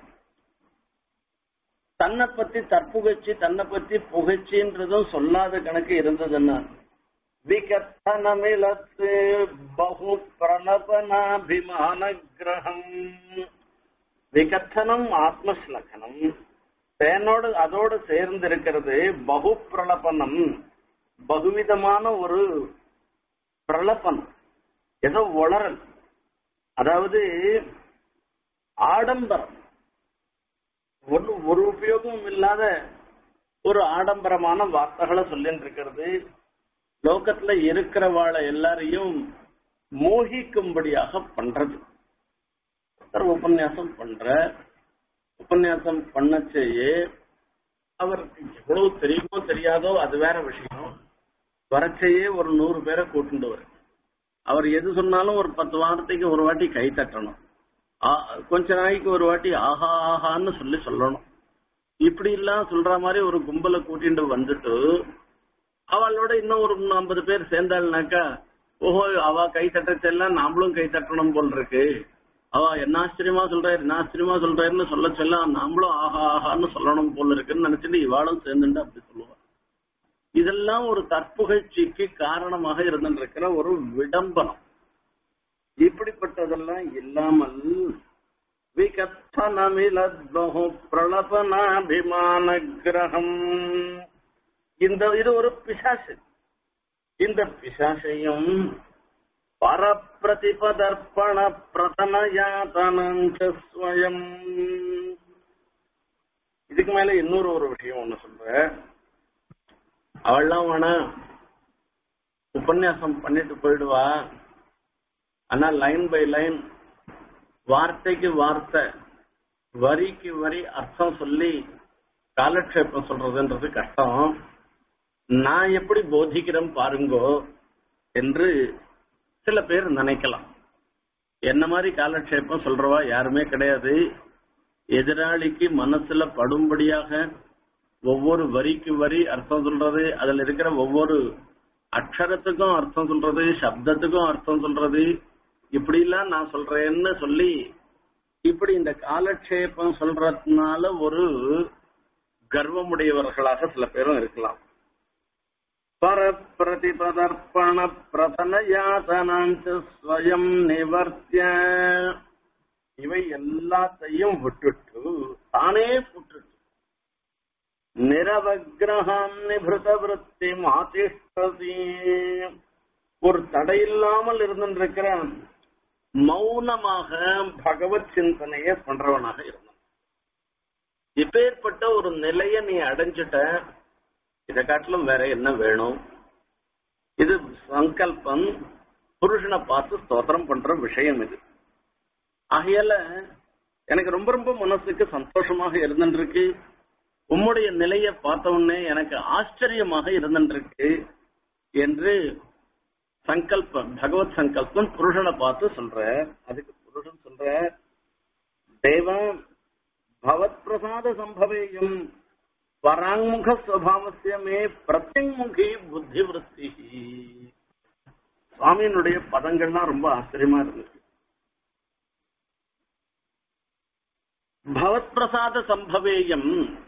தன்னை பத்தி தற்புகழ்ச்சி தன்னை பத்தி புகழ்ச்சின்றதும் சொல்லாத கணக்கு இருந்ததுன்னா விகத்தனமிலத்து பகு பிரணபனாபிமான கிரகம் விகத்தனம் ஆத்மஸ்லகனம் தேனோடு அதோடு சேர்ந்து இருக்கிறது பகு பிரலபனம் பகுவிதமான ஒரு பிரலபனம் ஏதோ உளறல் அதாவது ஆடம்பரம் ஒரு ஒரு உபயோகமும் இல்லாத ஒரு ஆடம்பரமான வார்த்தைகளை சொல்லிட்டு இருக்கிறது லோகத்துல இருக்கிறவாளை எல்லாரையும் மோகிக்கும்படியாக பண்றது ஒருத்தர் உபன்யாசம் பண்ற உபன்யாசம் பண்ணச்சேயே அவருக்கு எவ்வளவு தெரியுமோ தெரியாதோ அது வேற விஷயம் வரச்சேயே ஒரு நூறு பேரை கூட்டுண்டு வர அவர் எது சொன்னாலும் ஒரு பத்து வாரத்துக்கு ஒரு வாட்டி கை தட்டணும் ஆ- கொஞ்ச நாளைக்கு ஒரு வாட்டி ஆஹா ஆஹான்னு சொல்லி சொல்லணும் இப்படி எல்லாம் சொல்ற மாதிரி ஒரு கும்பலை கூட்டிட்டு வந்துட்டு அவளோட இன்னும் ஒரு ஐம்பது பேர் சேர்ந்தாள்னாக்கா ஓஹோ அவ கை தட்டச்செல்லாம் நாமளும் கை தட்டணும் போல் இருக்கு அவ என்ன ஆச்சரியமா சொல்றாரு என்ன ஆச்சரியமா சொல்றாருன்னு சொல்ல சொல்ல நாமளும் ஆஹா ஆஹான்னு சொல்லணும் போல இருக்குன்னு நினைச்சிட்டு இவாளும் சேர்ந்துட்டு அப்படி சொல்லுவா இதெல்லாம் ஒரு தற்புகழ்ச்சிக்கு காரணமாக இருந்திருக்கிற ஒரு விடம்பனம் இப்படிப்பட்டதெல்லாம் இல்லாமல் விகத்தனமிலத்பகு பிரளபனாபிமான கிரகம் இந்த இது ஒரு பிசாசு இந்த பிசாசையும் பரப்பிரதிபதர்ப்பண பிரதனயாதனஞ்ச ஸ்வயம் இதுக்கு மேல இன்னொரு ஒரு விஷயம் ஒண்ணு சொல்றேன் அவள்லாம் வேணா உபன்யாசம் பண்ணிட்டு போயிடுவா ஆனா லைன் பை லைன் வார்த்தைக்கு வார்த்தை வரிக்கு வரி அர்த்தம் சொல்லி காலக்ஷேபம் சொல்றதுன்றது கஷ்டம் நான் எப்படி போதிக்கிறேன் பாருங்கோ என்று சில பேர் நினைக்கலாம் என்ன மாதிரி காலக்ஷேபம் சொல்றவா யாருமே கிடையாது எதிராளிக்கு மனசுல படும்படியாக ஒவ்வொரு வரிக்கு வரி அர்த்தம் சொல்றது அதுல இருக்கிற ஒவ்வொரு அக்ஷரத்துக்கும் அர்த்தம் சொல்றது சப்தத்துக்கும் அர்த்தம் சொல்றது இப்படி எல்லாம் நான் சொல்றேன்னு சொல்லி இப்படி இந்த காலக்ஷேபம் சொல்றதுனால ஒரு கர்வமுடையவர்களாக சில பேரும் இருக்கலாம் பரப்பிரதிபதர்ப்பண பிரதனயாதனாஞ்ச ஸ்வயம் நிவர்த்திய இவை எல்லாத்தையும் விட்டுட்டு தானே விட்டுட்டு நிரவகிரகம் நிபிருத விருத்தி மாதிஷ்டசி ஒரு தடையில்லாமல் இருந்திருக்கிற மௌனமாக பகவத் சிந்தனைய பண்றவனாக இருந்தான் இப்பேற்பட்ட ஒரு நிலைய நீ அடைஞ்சிட்ட இதை காட்டிலும் வேற என்ன வேணும் இது சங்கல்பம் புருஷனை பார்த்து ஸ்தோத்திரம் பண்ற விஷயம் இது ஆகையால எனக்கு ரொம்ப ரொம்ப மனசுக்கு சந்தோஷமாக இருந்துருக்கு உம்முடைய நிலையை பார்த்த உடனே எனக்கு ஆச்சரியமாக இருந்துருக்கு என்று சங்கல்பம் பகவத் சங்கல்பம் புருஷனை பார்த்து சொல்ற அதுக்கு புருஷன் சொல்ற தேவ பவத் பிரசாத சம்பவேயம் பராங்முக சுவாவசிய மே பிரத்யங்முகி புத்தி விருத்தி சுவாமியினுடைய பதங்கள்லாம் ரொம்ப ஆச்சரியமா இருந்துச்சு பவத் பிரசாத சம்பவேயம்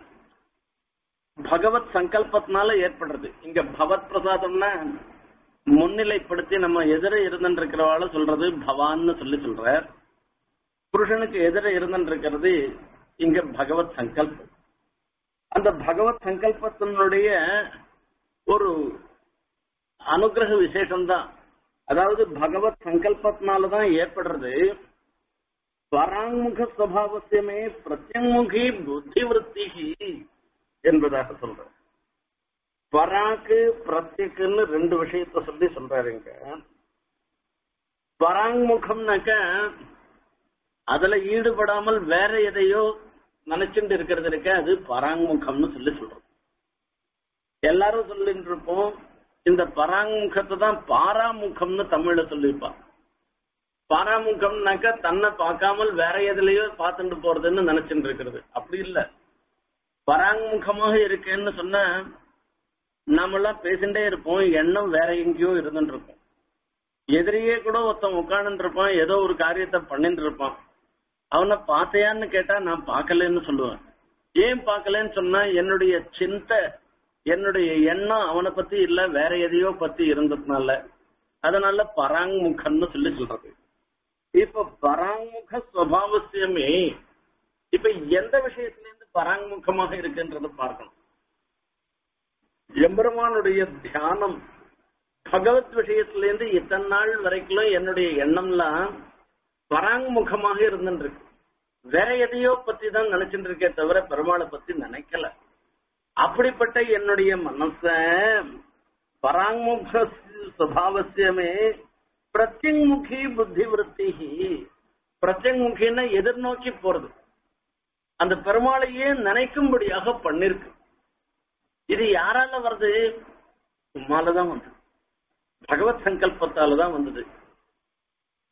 பகவத் சங்கல்பத்தினால ஏற்படுறது இங்க பவத் பிரசாதம்னா முன்னிலைப்படுத்தி நம்ம எதிர இருந்துருக்கிறவாள சொல்றது பவான்னு சொல்லி சொல்ற புருஷனுக்கு எதிர இருந்துருக்கிறது இங்க பகவத் சங்கல்பம் அந்த பகவத் சங்கல்பத்தினுடைய ஒரு அனுகிரக விசேஷம்தான் அதாவது பகவத் சங்கல்பத்தினாலதான் ஏற்படுறது பராங்முக சுவாவசியமே பிரத்யங்முகி புத்தி விருத்தி என்பதாக சொல்ற பராக்கு பிரத்யக்குன்னு ரெண்டு விஷயத்த சொல்லி சொல்றாருங்க பராங்முகம்னாக்க அதுல ஈடுபடாமல் வேற எதையோ நினைச்சுட்டு இருக்கிறது இருக்க அது பராங்முகம்னு சொல்லி சொல்றோம் எல்லாரும் சொல்லிட்டு இருப்போம் இந்த பராங்முகத்தை தான் பாராமுகம்னு தமிழ்ல சொல்லியிருப்பான் பாராமுகம்னாக்க தன்னை பார்க்காமல் வேற எதுலயோ பார்த்துட்டு போறதுன்னு நினைச்சுட்டு இருக்கிறது அப்படி இல்ல பராங்முகமாக இருக்கேன்னு சொன்னா நாமெல்லாம் பேசிட்டே இருப்போம் எண்ணம் வேற எங்கேயோ இருந்துட்டு இருப்போம் எதிரியே கூட ஒருத்தன் உட்கார்ந்து இருப்பான் ஏதோ ஒரு காரியத்தை பண்ணிட்டு இருப்பான் அவனை பார்த்தையான்னு கேட்டா நான் பார்க்கலன்னு சொல்லுவேன் ஏன் பார்க்கலன்னு சொன்னா என்னுடைய சிந்தை என்னுடைய எண்ணம் அவனை பத்தி இல்ல வேற எதையோ பத்தி இருந்ததுனால அதனால பராங்முகம்னு சொல்லி சொல்றது இப்ப பராங்முக சுவாவசியமே இப்ப எந்த விஷயத்துல இருந்து பராங்முகமாக இருக்குன்றத பார்க்கணும் எம்பெருமானுடைய தியானம் பகவத் விஷயத்துல இருந்து இத்தனை நாள் வரைக்கும் என்னுடைய எண்ணம்லாம் பராங்முகமாக இருந்துருக்கு வேற எதையோ பத்தி தான் நினைச்சிட்டு இருக்கே தவிர பெருமாளை பத்தி நினைக்கல அப்படிப்பட்ட என்னுடைய மனச பராங்முக சுவாவசியமே பிரத்யங்முகி புத்தி விருத்தி பிரத்யங்முகின்னா எதிர்நோக்கி போறது அந்த பெருமாளையே நினைக்கும்படியாக பண்ணிருக்கு இது யாரால வருது உம்மாலதான் வந்தது பகவத் சங்கல்பத்தால தான் வந்தது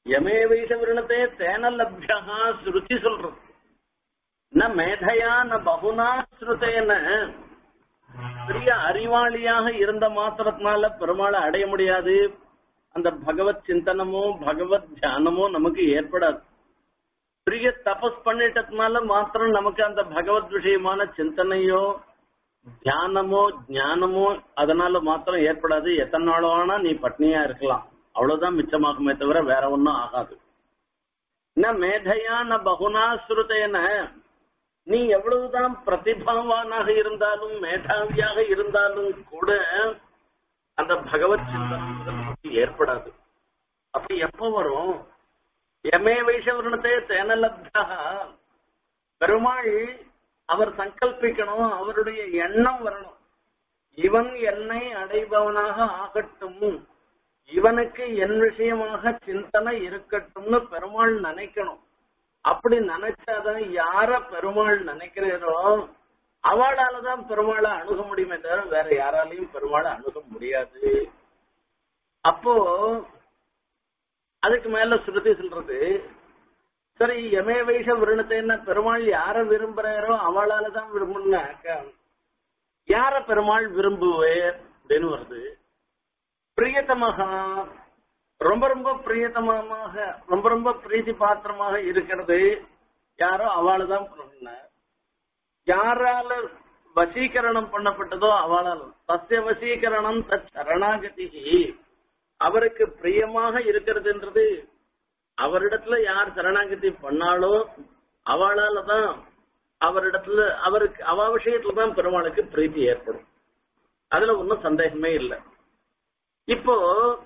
யமே வைஷ விருணத்தே தேன லப்யா ஸ்ருதி சொல்றது ந மேதையா ந பகுனா ஸ்ருதேன பெரிய அறிவாளியாக இருந்த மாத்திரத்தினால பெருமாளை அடைய முடியாது அந்த பகவத் சிந்தனமோ பகவத் தியானமோ நமக்கு ஏற்படாது பெரிய தபஸ் பண்ணிட்டதுனால மாத்திரம் நமக்கு அந்த பகவத் விஷயமான சிந்தனையோ தியானமோ ஞானமோ அதனால மாத்திரம் ஏற்படாது எத்தனை நாள் வேணா நீ பட்னியா இருக்கலாம் அவ்வளவுதான் மிச்சமாகுமே தவிர வேற ஒன்னும் ஆகாது ந மேதையா ந பகுனா ஸ்ருதேன நீ எவ்வளவுதான் பிரதிபாவானாக இருந்தாலும் மேதாவியாக இருந்தாலும் கூட அந்த பகவத் சிந்தனம் நமக்கு ஏற்படாது அப்ப எப்ப வரும் எமே வைஷவரணத்தை தேனலப்தா பெருமாள் அவர் சங்கல்பிக்கணும் அவருடைய எண்ணம் வரணும் இவன் என்னை அடைபவனாக ஆகட்டும் இவனுக்கு என் விஷயமாக சிந்தனை இருக்கட்டும்னு பெருமாள் நினைக்கணும் அப்படி நினைச்சாதான் யார பெருமாள் நினைக்கிறீரோ அவளாலதான் பெருமாளை அணுக முடியுமே தவிர வேற யாராலையும் பெருமாளை அணுக முடியாது அப்போ அதுக்கு மேல ஸ்ருதி சொல்றது சரி எமே வைஷ விருணத்தைன்னா பெருமாள் யார விரும்புறாரோ அவளால தான் விரும்புனாக்க யார பெருமாள் விரும்புவேர் அப்படின்னு வருது பிரியத்தமாக ரொம்ப ரொம்ப பிரியத்தமாக ரொம்ப ரொம்ப பிரீத்தி பாத்திரமாக இருக்கிறது யாரோ அவளை தான் பண்ணார் யாரால வசீகரணம் பண்ணப்பட்டதோ அவளால் சத்திய வசீகரணம் தத் சரணாகதி அவருக்கு பிரியமாக இருக்கிறதுன்றது அவரிடத்துல யார் சரணாகதி பண்ணாலோ அவளால தான் அவரிடத்துல அவருக்கு அவ விஷயத்துல தான் பெருமாளுக்கு பிரீத்தி ஏற்படும் அதுல ஒன்றும் சந்தேகமே இல்லை இப்போ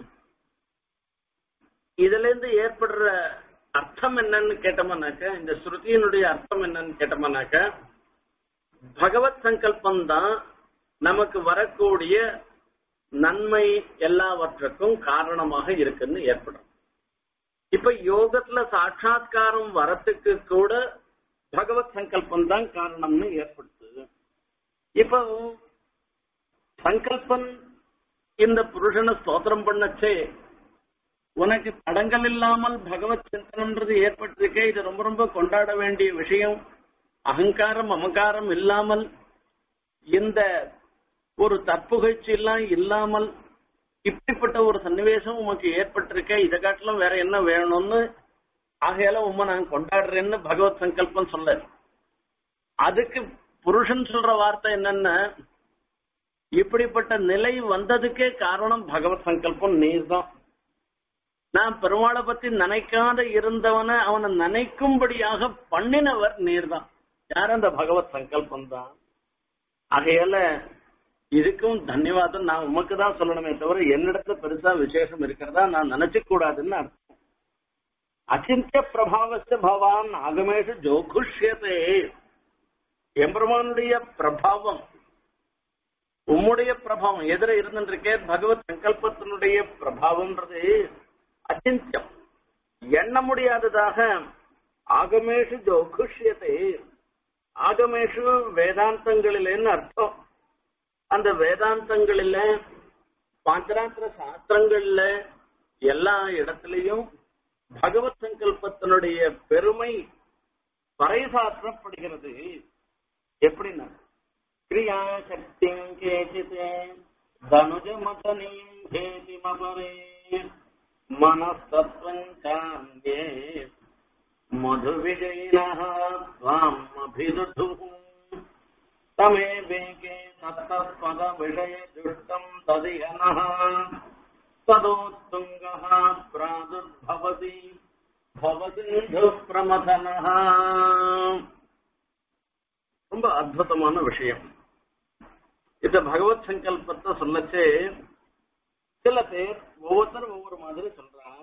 இதுல இருந்து ஏற்படுற அர்த்தம் என்னன்னு கேட்டோம்னாக்க இந்த ஸ்ருதியினுடைய அர்த்தம் என்னன்னு கேட்டோம்னாக்க பகவத் சங்கல்பம் தான் நமக்கு வரக்கூடிய நன்மை எல்லாவற்றுக்கும் காரணமாக இருக்குன்னு ஏற்படும் இப்ப யோகத்துல சாட்சா்காரம் வரத்துக்கு கூட பகவத் சங்கல்பம் தான் காரணம்னு ஏற்படுத்துது இப்போ சங்கல்பன் இந்த புருஷனை ஸ்தோத்திரம் பண்ணச்சே உனக்கு தடங்கள் இல்லாமல் பகவத் சிந்தனம்ன்றது ஏற்பட்டிருக்கே இது ரொம்ப ரொம்ப கொண்டாட வேண்டிய விஷயம் அகங்காரம் அமகாரம் இல்லாமல் இந்த ஒரு தற்புகழ்ச்சி எல்லாம் இல்லாமல் இப்படிப்பட்ட ஒரு சன்னிவேசம் உமக்கு ஏற்பட்டிருக்க இதை காட்டிலும் வேற என்ன வேணும்னு ஆகையால உண்மை நான் கொண்டாடுறேன்னு பகவத் சங்கல்பம் சொல்ல அதுக்கு புருஷன் சொல்ற வார்த்தை என்னன்னா இப்படிப்பட்ட நிலை வந்ததுக்கே காரணம் பகவத் சங்கல்பம் நீர் தான் நான் பெருமாளை பத்தி நினைக்காத இருந்தவனை அவனை நினைக்கும்படியாக பண்ணினவர் நீர் தான் யார் அந்த பகவத் சங்கல்பம் தான் ஆகையால இதுக்கும் தன்யவாதம் நான் உமக்கு தான் சொல்லணுமே தவிர என்னிடத்துல பெருசா விசேஷம் இருக்கிறதா நான் நினைச்சு கூடாதுன்னு அர்த்தம் அச்சிந்திய பிரபாவஸ்த பவான் ஆகமேஷு ஜோகுஷ்யதே எம்பெருமானுடைய பிரபாவம் உம்முடைய பிரபாவம் எதிர இருந்துருக்கே பகவத் சங்கல்பத்தினுடைய பிரபாவம்ன்றது அச்சிந்தியம் எண்ண முடியாததாக ஆகமேஷு ஜோகுஷ்யத்தை ஆகமேஷு வேதாந்தங்களிலேன்னு அர்த்தம் அந்த வேதாந்தங்களில பாஞ்சராத்திர சாஸ்திரங்கள்ல எல்லா இடத்துலயும் பகவத் சங்கல்பத்தினுடைய பெருமை பறைசாற்றப்படுகிறது எப்படின்னா கிரியா சக்தி கேச்சித் தனுஜ மதனீம் கேதிமபரே मनस्तत्त्वञ्चान्ये मधुविजयिनः त्वाम् अभिदधुः तमेवेके तत्तत्पदविषयदुष्टम् तदिहनः तदोत्तुङ्गः प्रादुर्भवति भवसिन्धुः प्रमथनः ரொம்ப அற்புதமான விஷயம் இந்த பகவத் சங்கல்பத்தை சொல்லச்சே சில பேர் ஒவ்வொருத்தரும் ஒவ்வொரு மாதிரி சொல்றாங்க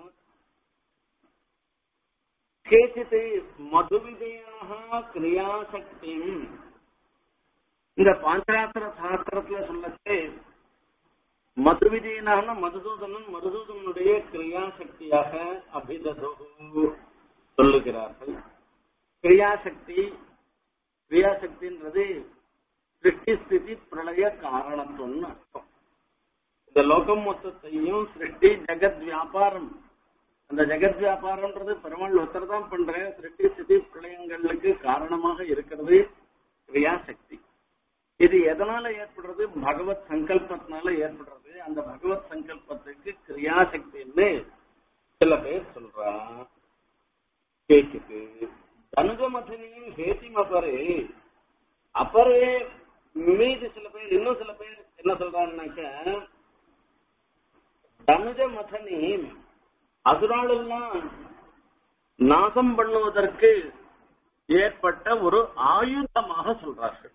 கேச்சித்து மதுவிஜயாக கிரியாசக்தி இந்த பாஞ்சராத்திர சாஸ்திரத்துல சொல்லச்சு மது விஜயனான மதுசூதனன் மதுசூதனுடைய கிரியாசக்தியாக அபிதது சொல்லுகிறார்கள் கிரியாசக்தி கிரியாசக்தின்றது சிருஷ்டி ஸ்திதி பிரளய காரணத்துவம்னு அர்த்தம் இந்த லோகம் மொத்தத்தையும் சிருஷ்டி ஜெகத் வியாபாரம் அந்த ஜெகத் வியாபாரம்ன்றது பெருமாள் ஒருத்தர் தான் பண்ற சிருஷ்டி ஸ்திதி பிரளயங்களுக்கு காரணமாக இருக்கிறது கிரியாசக்தி இது எதனால ஏற்படுறது பகவத் சங்கல்பத்தினால ஏற்படுறது அந்த பகவத் சங்கல்பத்துக்கு கிரியாசக்தின்னு சில பேர் சொல்றா கேக்குது தனுகமதனியும் ஹேத்திம் அபரே அபரே மீதி சில பேர் இன்னும் சில பேர் என்ன சொல்றாங்கன்னாக்க தனுஜ மதனி அசுராளெல்லாம் நாசம் பண்ணுவதற்கு ஏற்பட்ட ஒரு ஆயுதமாக சொல்றார்கள்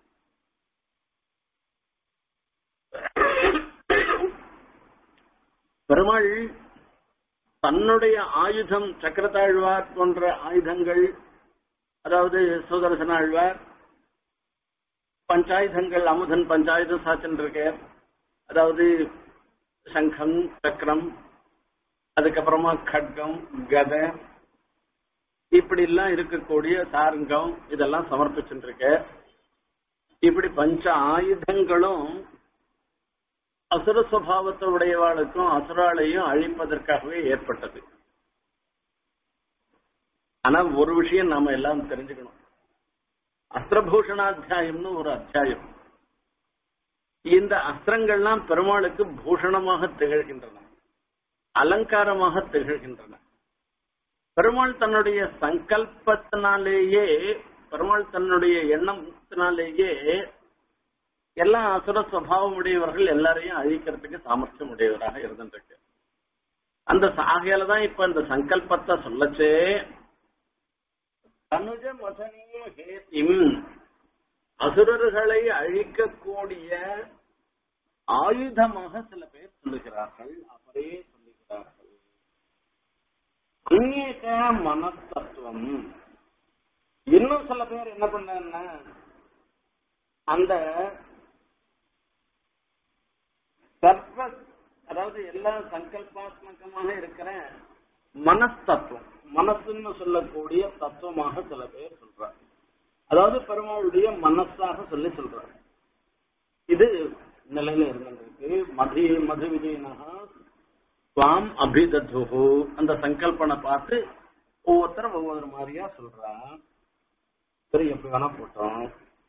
பெருமாள் தன்னுடைய ஆயுதம் சக்கரத்தாழ்வார் போன்ற ஆயுதங்கள் அதாவது சுதர்சன ஆழ்வார் பஞ்சாயுதங்கள் அமுதன் பஞ்சாயுதம் சாச்சன்றிருக்கார் அதாவது சங்கம் சக்கரம் அதுக்கப்புறமா கட்கம் கதை இப்படி எல்லாம் இருக்கக்கூடிய சாரங்கம் இதெல்லாம் சமர்ப்பிச்சுருக்க இப்படி பஞ்ச ஆயுதங்களும் அசுர சுவாவத்தை உடையவாளுக்கும் அசுராலையும் அழிப்பதற்காகவே ஏற்பட்டது ஆனா ஒரு விஷயம் நாம எல்லாம் தெரிஞ்சுக்கணும் அஸ்திரபூஷணாத்தியாயம்னு ஒரு அத்தியாயம் இந்த அஸ்திரங்கள்லாம் பெருமாளுக்கு பூஷணமாக திகழ்கின்றன அலங்காரமாக திகழ்கின்றன பெருமாள் தன்னுடைய சங்கல்பத்தினாலேயே பெருமாள் தன்னுடைய எண்ணத்தினாலேயே எல்லா அசுர சுவாவம் உடையவர்கள் எல்லாரையும் அழிக்கிறதுக்கு சாமர்த்தியம் உடையவராக இருந்துருக்கு அந்த சாகையில தான் இப்ப இந்த சங்கல்பத்தை சொல்லச்சே தனுஜ மதனியும் ஹேத்திம் அசுரர்களை அழிக்கக்கூடிய ஆயுதமாக சில பேர் சொல்லுகிறார்கள் அப்படியே சொல்லுகிறார்கள் அந்நேக மனத்தத்துவம் இன்னும் சில பேர் என்ன பண்ணாங்கன்னா அந்த சர்வ அதாவது எல்லா சங்கல்பாத்மகமாக இருக்கிற மனஸ்தத்துவம் மனசுன்னு சொல்லக்கூடிய தத்துவமாக சில பேர் சொல்றாங்க அதாவது பெருமாளுடைய மனசாக சொல்லி சொல்றாங்க இது நிலையில இருந்திருக்கு மதி மது விஜயனகா சுவாம் அபிதத்து அந்த சங்கல்பனை பார்த்து ஒவ்வொருத்தரும் ஒவ்வொரு மாதிரியா சொல்றா சரி எப்படி வேணா போட்டோம்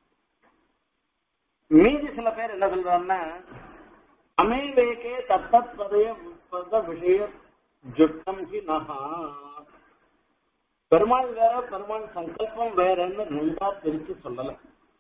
மீதி சில பேர் என்ன சொல்றாங்கன்னா அமேவேகே தத்தத் பதய பத விஷய ஜுட்டம் ஹி நகா பெருமாள் வேற பெருமாள் சங்கல்பம் வேறன்னு ரெண்டா பிரிச்சு சொல்லல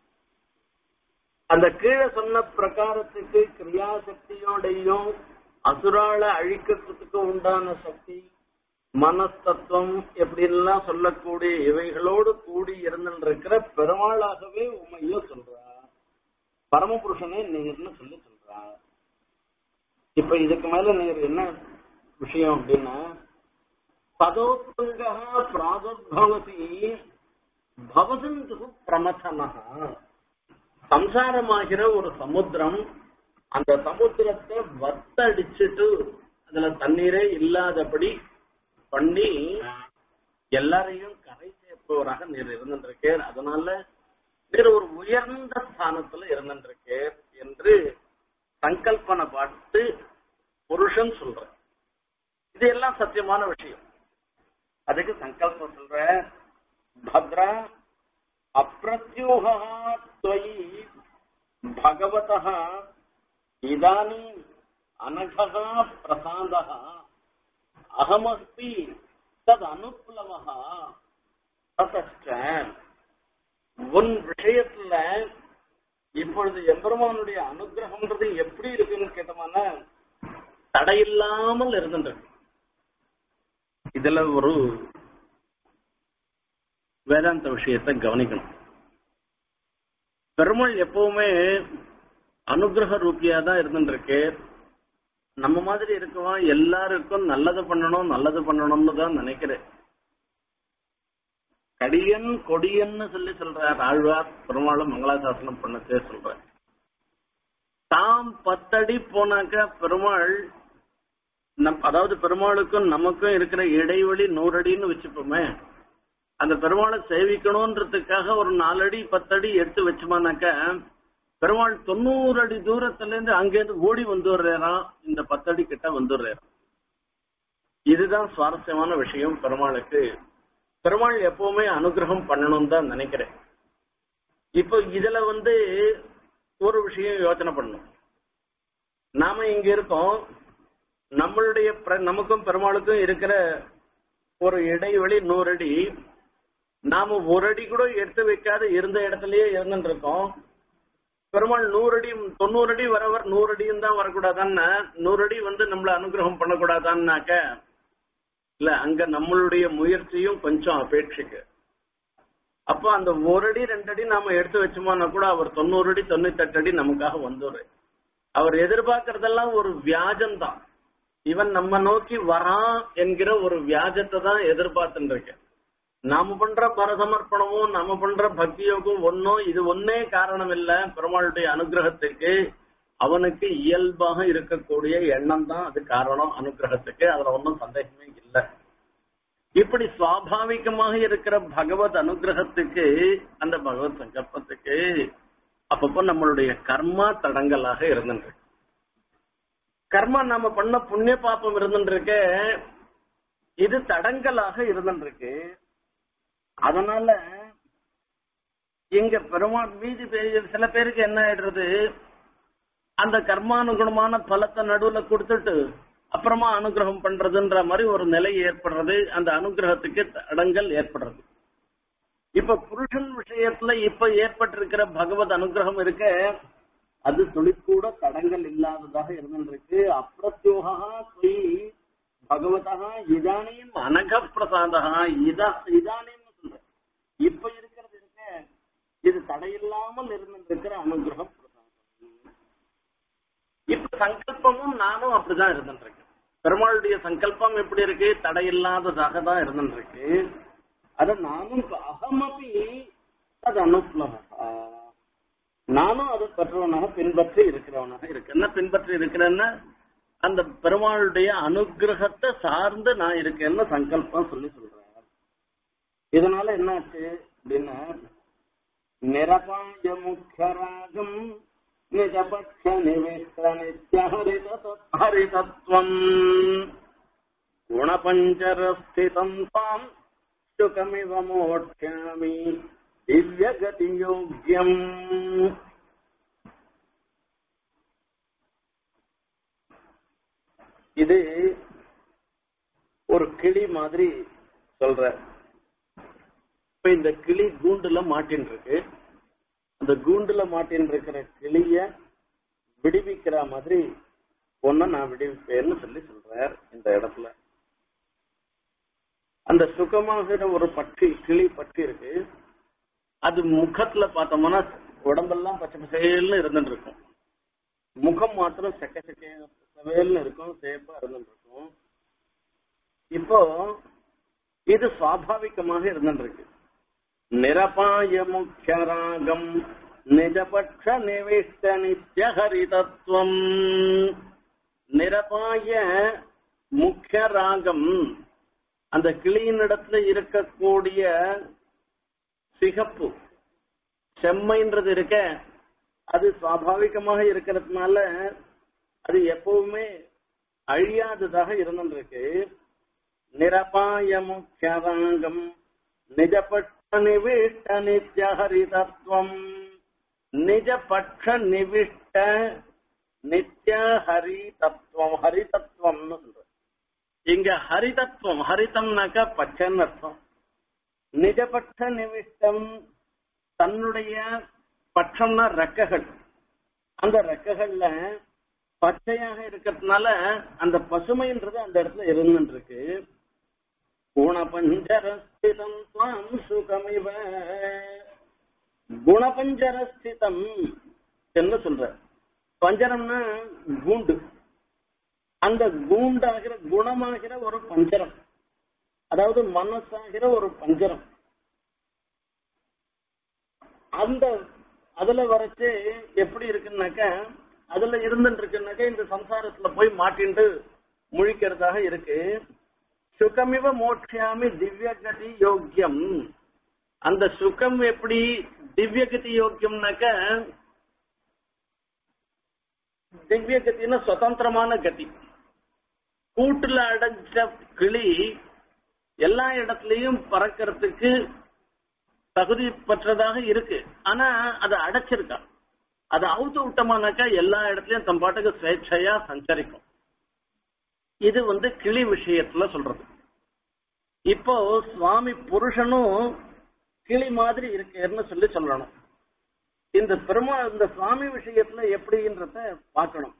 அந்த கீழே சொன்ன பிரகாரத்துக்கு கிரியாசக்தியோடையும் அசுரால அழிக்கிறதுக்கு உண்டான சக்தி மனஸ்தத்துவம் எப்படின்லாம் சொல்லக்கூடிய இவைகளோடு கூடி இருந்திருக்கிற பெருமாளாகவே உண்மையோ சொல்றா பரமபுருஷனே நீங்கன்னு சொல்லி சொல்றா இப்ப இதுக்கு மேல நீங்க என்ன விஷயம் அப்படின்னா பதோத்பங்கா பிராதுர்பவதி பவசந்து பிரமதனஹா சம்சாரமாகிற ஒரு சமுத்திரம் அந்த சமுத்திரத்தை வத்தடிச்சுட்டு அதுல தண்ணீரே இல்லாதபடி பண்ணி எல்லாரையும் கரை சேர்ப்பவராக நீர் இருந்திருக்கேன் அதனால நீர் ஒரு உயர்ந்த ஸ்தானத்துல இருந்திருக்கேன் என்று சங்கல்பனை பார்த்து புருஷன் சொல்ற இது எல்லாம் சத்தியமான விஷயம் அதுக்கு சங்கல்பம் சொல்ற பத்ரா அப்பிரத்யூகா त्वयि भगवतः इदानीम् अनघः प्रसादः अहमस्ति तदनुप्लवः ततश्च உன் விஷயத்துல இப்பொழுது எம்பெருமானுடைய அனுகிரகம்ன்றது எப்படி இருக்குன்னு கேட்டோம்னா தடையில்லாமல் இருந்துட்டு இதுல ஒரு வேதாந்த விஷயத்தை கவனிக்கணும் பெருமாள் எப்பவுமே அனுகிரக ரூபியா தான் இருந்துருக்கு நம்ம மாதிரி இருக்கவா எல்லாருக்கும் நல்லது பண்ணணும் நல்லது பண்ணணும்னு தான் நினைக்கிறேன் கடியன் கொடியன்னு சொல்லி சொல்றார் ஆழ்வார் பெருமாளும் மங்களாசாசனம் பண்ணத்தே சொல்ற தாம் பத்தடி போனாக்க பெருமாள் நம் அதாவது பெருமாளுக்கும் நமக்கும் இருக்கிற இடைவெளி நூறு அடின்னு வச்சுப்போமே அந்த பெருமாளை சேவிக்கணும்ன்றதுக்காக ஒரு நாலடி பத்தடி எடுத்து வச்சுமானாக்க பெருமாள் தொண்ணூறு அடி தூரத்துல இருந்து அங்கேருந்து ஓடி வந்துடுறாராம் இந்த பத்தடி கிட்ட வந்துடுறாராம் இதுதான் சுவாரஸ்யமான விஷயம் பெருமாளுக்கு பெருமாள் எப்பவுமே அனுகிரகம் பண்ணணும் தான் நினைக்கிறேன் இப்போ இதுல வந்து ஒரு விஷயம் யோசனை பண்ணும் நாம இங்க இருக்கோம் நம்மளுடைய பிர- நமக்கும் பெருமாளுக்கும் இருக்கிற ஒரு இடைவெளி நூறு அடி நாம ஒரு அடி கூட எடுத்து வைக்காத இருந்த இடத்துலயே இருந்துட்டு இருக்கோம் பெருமாள் நூறு அடி தொண்ணூறு அடி வரவர் நூறு அடியும் தான் வரக்கூடாதான்னா நூறு அடி வந்து நம்மள அனுகிரகம் பண்ணக்கூடாதான்னாக்க இல்ல அங்க நம்மளுடைய முயற்சியும் கொஞ்சம் அபேட்சிக்கு அப்போ அந்த ஒரு அடி ரெண்டு அடி நாம எடுத்து வச்சோம்னா கூட அவர் தொண்ணூறு அடி தொண்ணூத்தெட்டு அடி நமக்காக வந்துரு அவர் எதிர்பார்க்கறதெல்லாம் ஒரு வியாஜம் தான் இவன் நம்ம நோக்கி வரான் என்கிற ஒரு வியாஜத்தை தான் எதிர்பார்த்துட்டு இருக்கேன் நாம பண்ற பரசமர்ப்பணமும் நம்ம பண்ற பக்தியோகம் ஒன்னும் இது ஒன்னே காரணம் இல்ல பெருமாளுடைய அனுகிரகத்துக்கு அவனுக்கு இயல்பாக இருக்கக்கூடிய எண்ணம் தான் அது காரணம் அனுகிரகத்துக்கு அதுல ஒன்றும் சந்தேகமே இல்லை இப்படி சுவாபாவிகமாக இருக்கிற பகவத் அனுகிரகத்துக்கு அந்த பகவத் சங்கல்பத்துக்கு அப்பப்போ நம்மளுடைய கர்மா தடங்கலாக இருந்துருக்கு கர்மா நாம பண்ண புண்ணிய பாப்பம் இருந்துருக்கு இது தடங்கலாக இருந்துருக்கு அதனால இங்க பெருமாள் மீதி பேர் சில பேருக்கு என்ன ஆயிடுறது அந்த கர்மானுகுணமான பலத்தை நடுவுல கொடுத்துட்டு அப்புறமா அனுகிரகம் பண்றதுன்ற மாதிரி ஒரு நிலை ஏற்படுறது அந்த அனுகிரகத்துக்கு தடங்கள் ஏற்படுறது இப்ப புருஷன் விஷயத்துல இப்ப ஏற்பட்டிருக்கிற பகவத் அனுகிரகம் இருக்க அது துளிக்கூட தடங்கள் இல்லாததாக இருந்திருக்கு அப்பிரத்யோகா ஸ்ரீ பகவதா இதானியும் அனக பிரசாதா இதா இதானியம் சொல்ற இப்ப இருக்கிறது இருக்க இது தடையில்லாமல் இருந்திருக்கிற அனுகிரகம் பிரசாதம் இப்ப சங்கல்பமும் நானும் அப்படிதான் இருந்துருக்கேன் பெருமாளுடைய சங்கல்பம் எப்படி இருக்கு தடையில்லாததாக தான் இருந்துருக்கு அத நானும் இப்ப அகமபி அது அனுப்ளவா நானும் அதை பெற்றவனாக பின்பற்றி இருக்கிறவனாக இருக்கு என்ன பின்பற்றி இருக்கிறேன்னா அந்த பெருமாளுடைய அனுகிரகத்தை சார்ந்து நான் இருக்கேன்னு சங்கல்பம் சொல்லி சொல்றேன் இதனால என்னாச்சு அப்படின்னா நிரபாய முக்கராகம் நிஜபட்ச நிவேஷ்ட நித்ய ஹரிதத்வம் குணபஞ்சரஸ்திதம் தாம் சுகமிவ மோட்சாமி திவ்யகதியோக்கியம் இது ஒரு கிளி மாதிரி சொல்ற இப்ப இந்த கிளி கூண்டுல மாட்டின் இருக்கு அந்த கூண்டுல மாட்டின் இருக்கிற கிளிய விடுவிக்கிற மாதிரி ஒன்ன நான் விடுவிப்பேன்னு சொல்லி சொல்றார் இந்த இடத்துல அந்த சுகமாகிற ஒரு பட்சி கிளி பட்டி இருக்கு அது முகத்துல பார்த்தோம்னா உடம்பெல்லாம் பச்சை பசேல்னு இருந்துட்டு இருக்கும் முகம் மாத்திரம் செக்க செக்க சவேல்னு இருக்கும் சேப்பா இருந்துட்டு இருக்கும் இப்போ இது சுவாபாவிகமாக இருந்துட்டு இருக்கு நிரபாய முக்கியராகம் நிஜபட்ச நிவிஷ்ட நித்ய ஹரிதத்துவம் நிரபாய முக்கிய ராகம் அந்த கிளியினிடத்துல இருக்கக்கூடிய சிகப்பு செம்மைன்றது இருக்க அது சுவாபாவிகமாக இருக்கிறதுனால அது எப்பவுமே அழியாததாக இருந்திருக்கு நிரபாய முக்கியராங்கம் நிஜபட்ச நிவிஷ்ட நித்ய ஹரிதத்துவம் நிஜபட்ச நிவிஷ்ட நித்ய ஹரி தத்துவம் ஹரி தத்துவம்னு சொல்ற இங்க ஹரிதத்துவம் ஹரிதம்னாக்கா பச்சைன்னு அர்த்தம் நிஜபட்ச நிவிஷ்டம் தன்னுடைய பட்சம்னா ரெக்கைகள் அந்த ரெக்கைகள்ல பச்சையாக இருக்கிறதுனால அந்த பசுமைன்றது அந்த இடத்துல இருந்துட்டு இருக்கு குணபஞ்சரஸ்திதம் துவாம் சுகமிவ குணபஞ்சரஸ்திதம் என்ன சொல்ற பஞ்சரம்னா கூண்டு அந்த கூண்டாகிற குணமாகிற ஒரு பஞ்சரம் அதாவது மனசாகிற ஒரு பஞ்சரம் அந்த அதுல வரைச்சு எப்படி இருக்குன்னாக்க அதுல இருந்துட்டு இருக்குன்னாக்க இந்த சம்சாரத்துல போய் மாட்டிண்டு முழிக்கிறதாக இருக்கு சுகமிவ மோட்சியாமி திவ்யகதி யோக்கியம் அந்த சுகம் எப்படி திவ்யகதி யோக்கியம்னாக்க திவ்ய கத்தின்னா சுதந்திரமான கதி கூட்டுல அடைஞ்ச கிளி எல்லா இடத்துலயும் பறக்கிறதுக்கு தகுதி பெற்றதாக இருக்கு ஆனா அதை அடைச்சிருக்கா அதை அவுத்து விட்டோமானாக்கா எல்லா இடத்துலயும் தன் பாட்டுக்கு ஸ்வேച്ഛையா சஞ்சரிக்கும் இது வந்து கிளி விஷயத்துல சொல்றது இப்போ சுவாமி புருஷனும் கிளி மாதிரி இருக்கேன்னு சொல்லி சொல்லணும் இந்த பெருமா இந்த சுவாமி விஷயத்துல எப்படின்றத பார்க்கணும்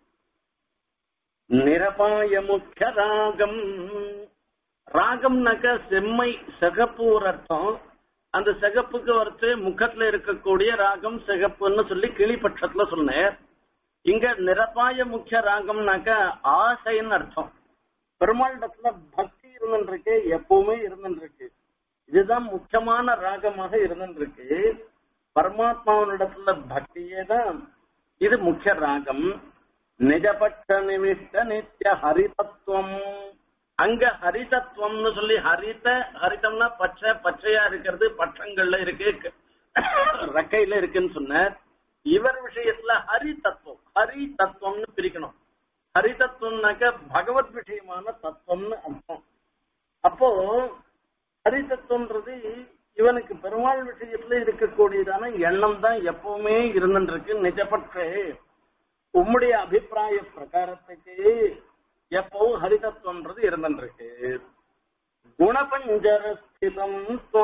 நிரபாய முக்கிய ராகம் ராகம்னாக்க செம்மை சிகப்பு ஒரு அர்த்தம் அந்த சிகப்புக்கு வரத்து முகத்துல இருக்கக்கூடிய ராகம் சிகப்புன்னு சொல்லி கிளிபட்சத்துல சொன்னேன் இங்க நிரபாய முக்கிய ராகம்னாக்க ஆசைன்னு அர்த்தம் பெருமாளிடத்துல பக்தி இருந்துருக்கு எப்பவுமே இருந்துருக்கு இதுதான் முக்கியமான ராகமாக இருந்துருக்கு பரமாத்மாவனிடத்துல பக்தியே தான் இது முக்கிய ராகம் நிஜபட்ச நிவிஷ்ட நித்திய ஹரிதத்துவம் அங்க ஹரிதத்துவம்னு சொல்லி ஹரித ஹரிதம்னா பச்சை பச்சையா இருக்கிறது பட்சங்கள்ல இருக்கு ரெக்கையில இருக்குன்னு சொன்னார் இவர் விஷயத்துல ஹரி தத்துவம் ஹரி தத்துவம்னு பிரிக்கணும் ஹரி தத்துவம்னாக்க பகவத் விஷயமான தத்துவம்னு அர்த்தம் அப்போ ஹரி தத்துவம்ன்றது இவனுக்கு பெருமாள் விஷயத்துல இருக்கக்கூடியதான எண்ணம் தான் எப்பவுமே இருந்துருக்கு நிஜப்பற்று உம்முடைய அபிப்பிராய பிரகாரத்துக்கு எப்பவும் ஹரிதத்துவம்ன்றது இருந்துருக்கு குணபஞ்சரஸ்திதம்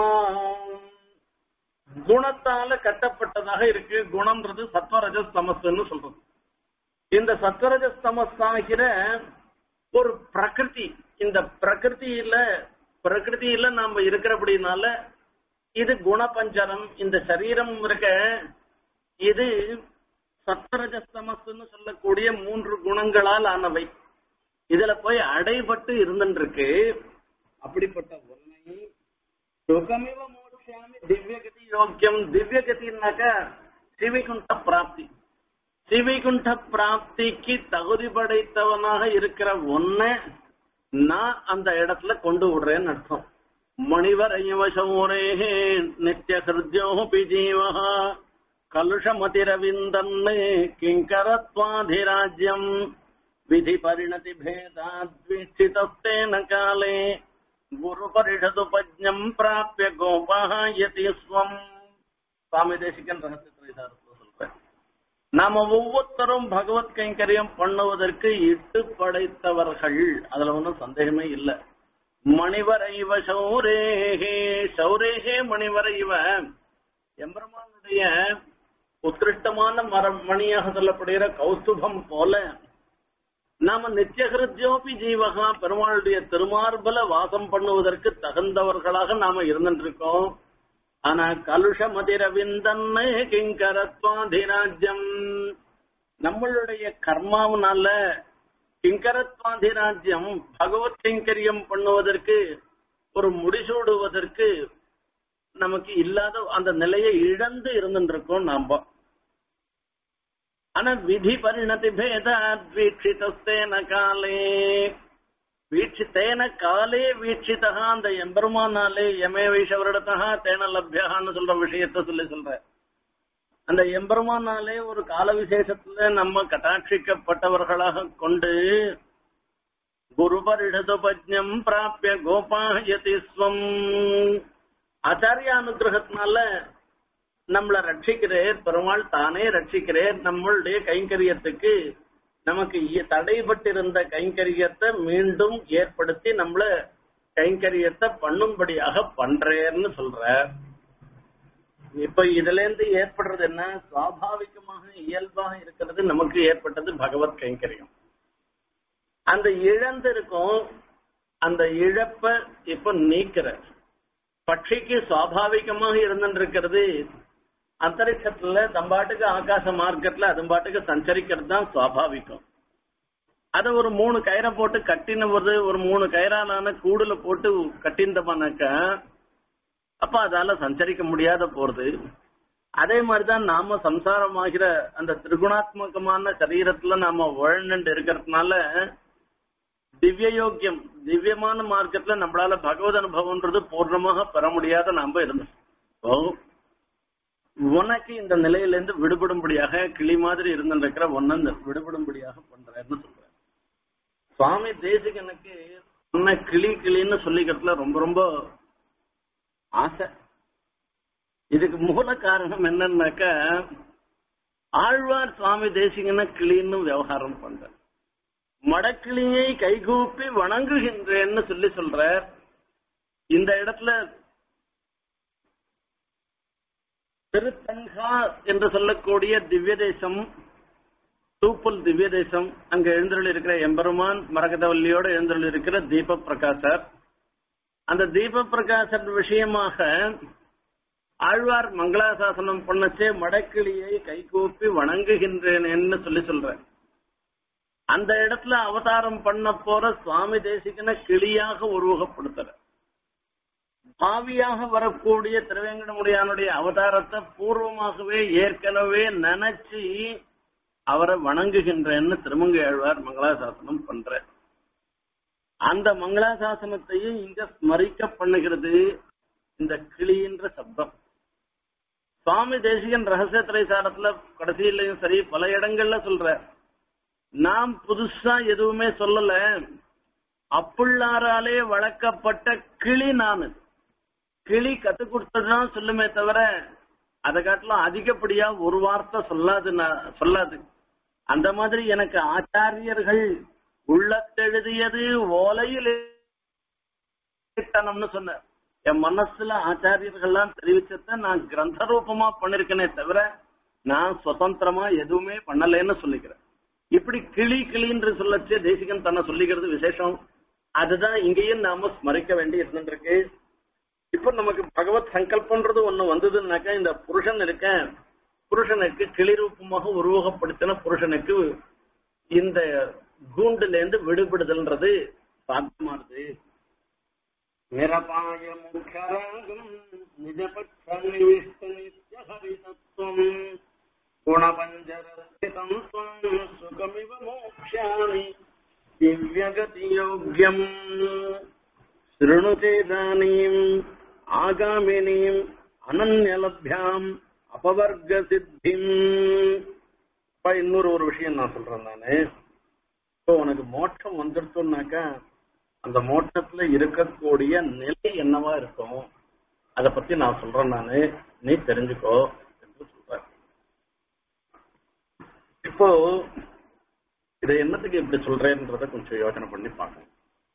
குணத்தால கட்டப்பட்டதாக இருக்கு குணம்ன்றது சத்வரஜஸ் தமசுன்னு சொல்றது இந்த சத்வரஜஸ் தமஸ் ஆகிற ஒரு பிரகிருதி இந்த பிரகிருதியில பிரகிருதியில நாம இருக்கிறபடினால இது குணபஞ்சரம் இந்த சரீரம் இருக்க இது சத்வரஜஸ்தமஸ்ன்னு சொல்லக்கூடிய மூன்று குணங்களால் ஆனவை இதுல போய் அடைபட்டு இருந்துருக்கு அப்படிப்பட்ட ஒன்னை சுகமிவ மோட்சாமி திவ்யகதி யோக்கியம் திவ்யகதினாக்க சிவிகுண்ட பிராப்தி சிவிகுண்ட பிராப்திக்கு தகுதி படைத்தவனாக இருக்கிற ஒன்ன நான் அந்த இடத்துல கொண்டு விடுறேன்னு அர்த்தம் மணிவரையவ சௌரேஹே நித்திய ஹிருத்யோபி ஜீவஹா கலுஷமதிரவிந்தன்னே கிங்கரத்வாதிராஜ்யம் விதி பரிணதி பேதாத்விஷ்டிதஸ்தேன காலே குரு பரிஷதுபஜ்ஞம் பிராப்பிய கோபாயதி ஸ்வம் சுவாமி தேசிகன் ரகசியத்தில் சொல்றேன் நாம ஒவ்வொருத்தரும் பகவத் கைங்கரியம் பண்ணுவதற்கு இட்டு படைத்தவர்கள் அதுல ஒன்றும் சந்தேகமே இல்லை மணிவர இவ சௌரேகே சௌரேகே மணிவர இவ எம்பெருமானுடைய உத்திருஷ்டமான மரம் மணியாக சொல்லப்படுகிற கௌஸ்துபம் போல நாம நித்தியகிருத்தியோபி ஜீவகா பெருமாளுடைய திருமார்பல வாசம் பண்ணுவதற்கு தகுந்தவர்களாக நாம இருந்துருக்கோம் ஆனா கலுஷ மதிரவிந்தன்னு கிங்கரத்வாதிராஜ்யம் நம்மளுடைய கர்மாவனால கிங்கரத்வாதிராஜ்யம் பகவத் கைங்கரியம் பண்ணுவதற்கு ஒரு முடிசூடுவதற்கு நமக்கு இல்லாத அந்த நிலையை இழந்து இருந்துருக்கோம் நாம ஆனா விதி பரிணதி பேதாத் வீட்சிதஸ்தேன காலே வீட்சித்தேன காலே வீட்சிதா அந்த எம்பெருமானாலே எமே வைஷவரிடத்தா தேன லப்யான்னு சொல்ற விஷயத்த சொல்லி சொல்ற அந்த எம்பெருமானாலே ஒரு கால விசேஷத்துல நம்ம கட்டாட்சிக்கப்பட்டவர்களாக கொண்டு குருபரிடதுபஜ்ஞம் பிராப்பிய கோபாயதி ஸ்வம் ஆச்சாரிய அனுகிரகத்தினால நம்மளை ரட்சிக்கிறேர் பெருமாள் தானே ரட்சிக்கிறேர் நம்மளுடைய கைங்கரியத்துக்கு நமக்கு தடைபட்டிருந்த கைங்கரியத்தை மீண்டும் ஏற்படுத்தி நம்மள கைங்கரியத்தை பண்ணும்படியாக பண்றேன்னு சொல்ற இப்ப இதுல இருந்து ஏற்படுறது என்ன சுவாபாவிகமாக இயல்பாக இருக்கிறது நமக்கு ஏற்பட்டது பகவத் கைங்கரியம் அந்த இழந்து இருக்கும் அந்த இழப்ப இப்ப நீக்கிற பட்சிக்கு சுவாபாவிகமாக இருந்துருக்கிறது அந்தரிக்ஷத்துல தம்பாட்டுக்கு ஆகாச மார்க்கெட்ல அதும்பாட்டுக்கு சஞ்சரிக்கிறது தான் சுவாபாவிகம் அத ஒரு மூணு கயிறை போட்டு கட்டினது ஒரு மூணு கயிறாலான கூடுல போட்டு கட்டிந்தோம்னாக்கா அப்ப அதால சஞ்சரிக்க முடியாத போறது அதே மாதிரிதான் நாம சம்சாரமாகிற அந்த திரிகுணாத்மகமான சரீரத்துல நாம உழண்டு இருக்கிறதுனால திவ்ய யோக்கியம் திவ்யமான மார்க்கத்துல நம்மளால பகவத் அனுபவம்ன்றது பூர்ணமாக பெற முடியாத நாம இருந்தோம் உனக்கு இந்த நிலையிலிருந்து விடுபடும்படியாக கிளி மாதிரி இருந்திருக்கிற ஒன்னு விடுபடும்படியாக பண்றேன்னு சொல்றேன் சுவாமி தேசிகனுக்கு சொன்ன கிளி கிளின்னு சொல்லிக்கிறதுல ரொம்ப ரொம்ப ஆசை இதுக்கு மூல காரணம் என்னன்னாக்க ஆழ்வார் சுவாமி தேசிகன கிளின்னு விவகாரம் பண்ற மடக்கிளியை கைகூப்பி வணங்குகின்றேன்னு சொல்லி சொல்ற இந்த இடத்துல திருத்தங்கா என்று சொல்லக்கூடிய திவ்ய தேசம் தூப்புல் திவ்ய தேசம் அங்க எழுந்தருள் இருக்கிற எம்பெருமான் மரகதவல்லியோட எழுந்தருள் இருக்கிற தீப பிரகாசர் அந்த தீப பிரகாசர் விஷயமாக ஆழ்வார் மங்களாசாசனம் பண்ணச்சே மடக்கிளியை கைகூப்பி வணங்குகின்றேன்னு சொல்லி சொல்றேன் அந்த இடத்துல அவதாரம் பண்ண போற சுவாமி தேசிகன கிளியாக உருவகப்படுத்துற பாவியாக வரக்கூடிய திருவேங்கடமுடியானுடைய அவதாரத்தை பூர்வமாகவே ஏற்கனவே நினைச்சு அவரை வணங்குகின்றேன்னு திருமங்கை ஆழ்வார் மங்களாசாசனம் பண்ற அந்த மங்களாசாசனத்தையும் இங்க ஸ்மரிக்க பண்ணுகிறது இந்த கிளின்ற சப்தம் சுவாமி தேசிகன் ரகசிய திரைசாரத்துல கடைசியிலையும் சரி பல இடங்கள்ல சொல்ற நாம் புதுசா எதுவுமே சொல்லல அப்புள்ளாராலே வளர்க்கப்பட்ட கிளி நானு கிளி கத்து கொடுத்ததுதான் சொல்லுமே தவிர அதை காட்டிலும் அதிகப்படியா ஒரு வார்த்தை சொல்லாது நான் சொல்லாது அந்த மாதிரி எனக்கு ஆச்சாரியர்கள் உள்ளத்தெழுதியது ஓலையில் இட்டனம்னு சொன்ன என் மனசுல ஆச்சாரியர்கள்லாம் தெரிவிச்சத நான் கிரந்த ரூபமா பண்ணிருக்கேனே தவிர நான் சுதந்திரமா எதுவுமே பண்ணலைன்னு சொல்லிக்கிறேன் இப்படி கிளி கிளின்று சொல்லச்சு தேசிகன் தன்னை சொல்லிக்கிறது விசேஷம் அதுதான் இங்கேயும் நாம ஸ்மரிக்க வேண்டி இருந்துருக்கு இப்ப நமக்கு பகவத் சங்கல்பன்றது ஒண்ணு வந்ததுன்னாக்கா இந்த புருஷன் இருக்க புருஷனுக்கு கிளி ரூபமாக உருவகப்படுத்தின புருஷனுக்கு இந்த கூண்டுல இருந்து விடுபடுதல்ன்றது சாத்தியமானது நிரபாய முகராகம் நிஜபட்ச நிவிஷ்ட நித்ய ஹரிதத்துவம் குணபஞ்சரஸ்திதம் துவம் சுகமிவ மோக்ஷாமி திவ்யகதியோக்யம் शृणुचेदानीम् आगामिनीम् அனன்யலபியாம் அபவர்க்க சித்திம் இப்ப இன்னொரு ஒரு விஷயம் நான் சொல்றேன் நானு இப்போ உனக்கு மோட்சம் வந்துருச்சோம்னாக்கா அந்த மோட்சத்துல இருக்கக்கூடிய நிலை என்னவா இருக்கும் அத பத்தி நான் சொல்றேன் நானு நீ தெரிஞ்சுக்கோ என்று சொல்றேன் இப்போ இதை என்னத்துக்கு இப்படி சொல்றேன்றத கொஞ்சம் யோசனை பண்ணி பார்க்கணும்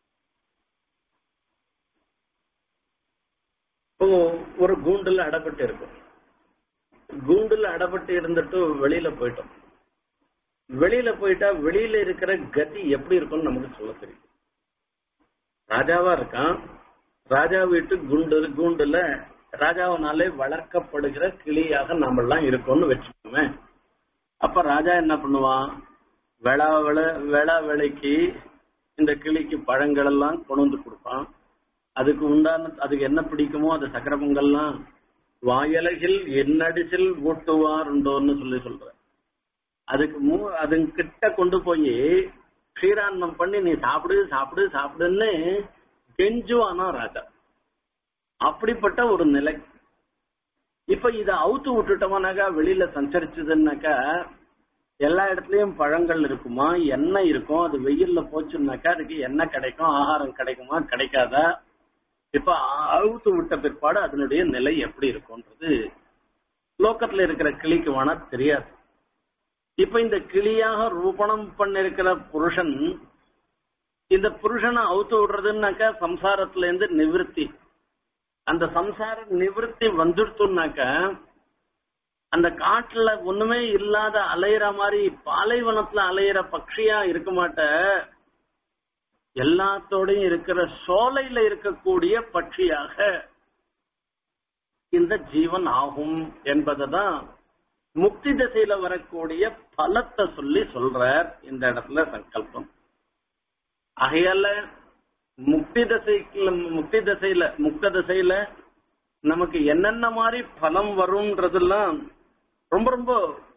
இப்போ ஒரு கூண்டுல அடப்பட்டு இருக்கும் கூண்டுல அடப்பட்டு இருந்துட்டு வெளியில போயிட்டோம் வெளியில போயிட்டா வெளியில இருக்கிற கதி எப்படி இருக்கும்னு நமக்கு சொல்ல தெரியும் ராஜாவா இருக்கான் ராஜா வீட்டு குண்டு கூண்டுல ராஜாவினாலே வளர்க்கப்படுகிற கிளியாக நாம எல்லாம் இருக்கோம்னு வச்சுக்கோமே அப்ப ராஜா என்ன பண்ணுவான் வேளா வேளை வேளா வேலைக்கு இந்த கிளிக்கு பழங்கள் எல்லாம் கொண்டு வந்து கொடுப்பான் அதுக்கு உண்டான அதுக்கு என்ன பிடிக்குமோ அது சக்கர பொங்கல்லாம் வாயலகில் என்னடிசில் ஊட்டுவாருண்டோன்னு சொல்லி சொல்ற அதுக்கு மூ அது கிட்ட கொண்டு போய் க்ஷீரான்னம் பண்ணி நீ சாப்பிடு சாப்பிடு சாப்பிடுன்னு கெஞ்சுவானா ராஜா அப்படிப்பட்ட ஒரு நிலை இப்ப இத அவுத்து விட்டுட்டோம்னாக்கா வெளியில சஞ்சரிச்சதுன்னாக்கா எல்லா இடத்துலயும் பழங்கள் இருக்குமா எண்ணெய் இருக்கும் அது வெயில்ல போச்சுன்னாக்கா அதுக்கு எண்ணெய் கிடைக்கும் ஆகாரம் கிடைக்குமா கிடைக்காதா இப்ப அவுத்து விட்ட பிற்பாடு அதனுடைய நிலை எப்படி இருக்கும்ன்றது லோக்கத்துல இருக்கிற கிளிக்கு வேணா தெரியாது இப்ப இந்த கிளியாக ரூபணம் பண்ணிருக்கிற புருஷன் இந்த புருஷனை அவுத்து விடுறதுன்னாக்கா சம்சாரத்துல இருந்து நிவிருத்தி அந்த சம்சார நிவிருத்தி வந்துடுத்துனாக்கா அந்த காட்டுல ஒண்ணுமே இல்லாத அலையிற மாதிரி பாலைவனத்துல அலையிற பட்சியா இருக்க மாட்ட எல்லாத்தோடையும் இருக்கிற சோலையில இருக்கக்கூடிய பட்சியாக இந்த ஜீவன் ஆகும் என்பதுதான் முக்தி திசையில வரக்கூடிய பலத்தை சொல்லி சொல்றார் இந்த இடத்துல சங்கல்பம் ஆகையால முக்தி திசைக்கு முக்தி திசையில முக்த திசையில நமக்கு என்னென்ன மாதிரி பலம் வரும்ன்றதெல்லாம் ரொம்ப ரொம்ப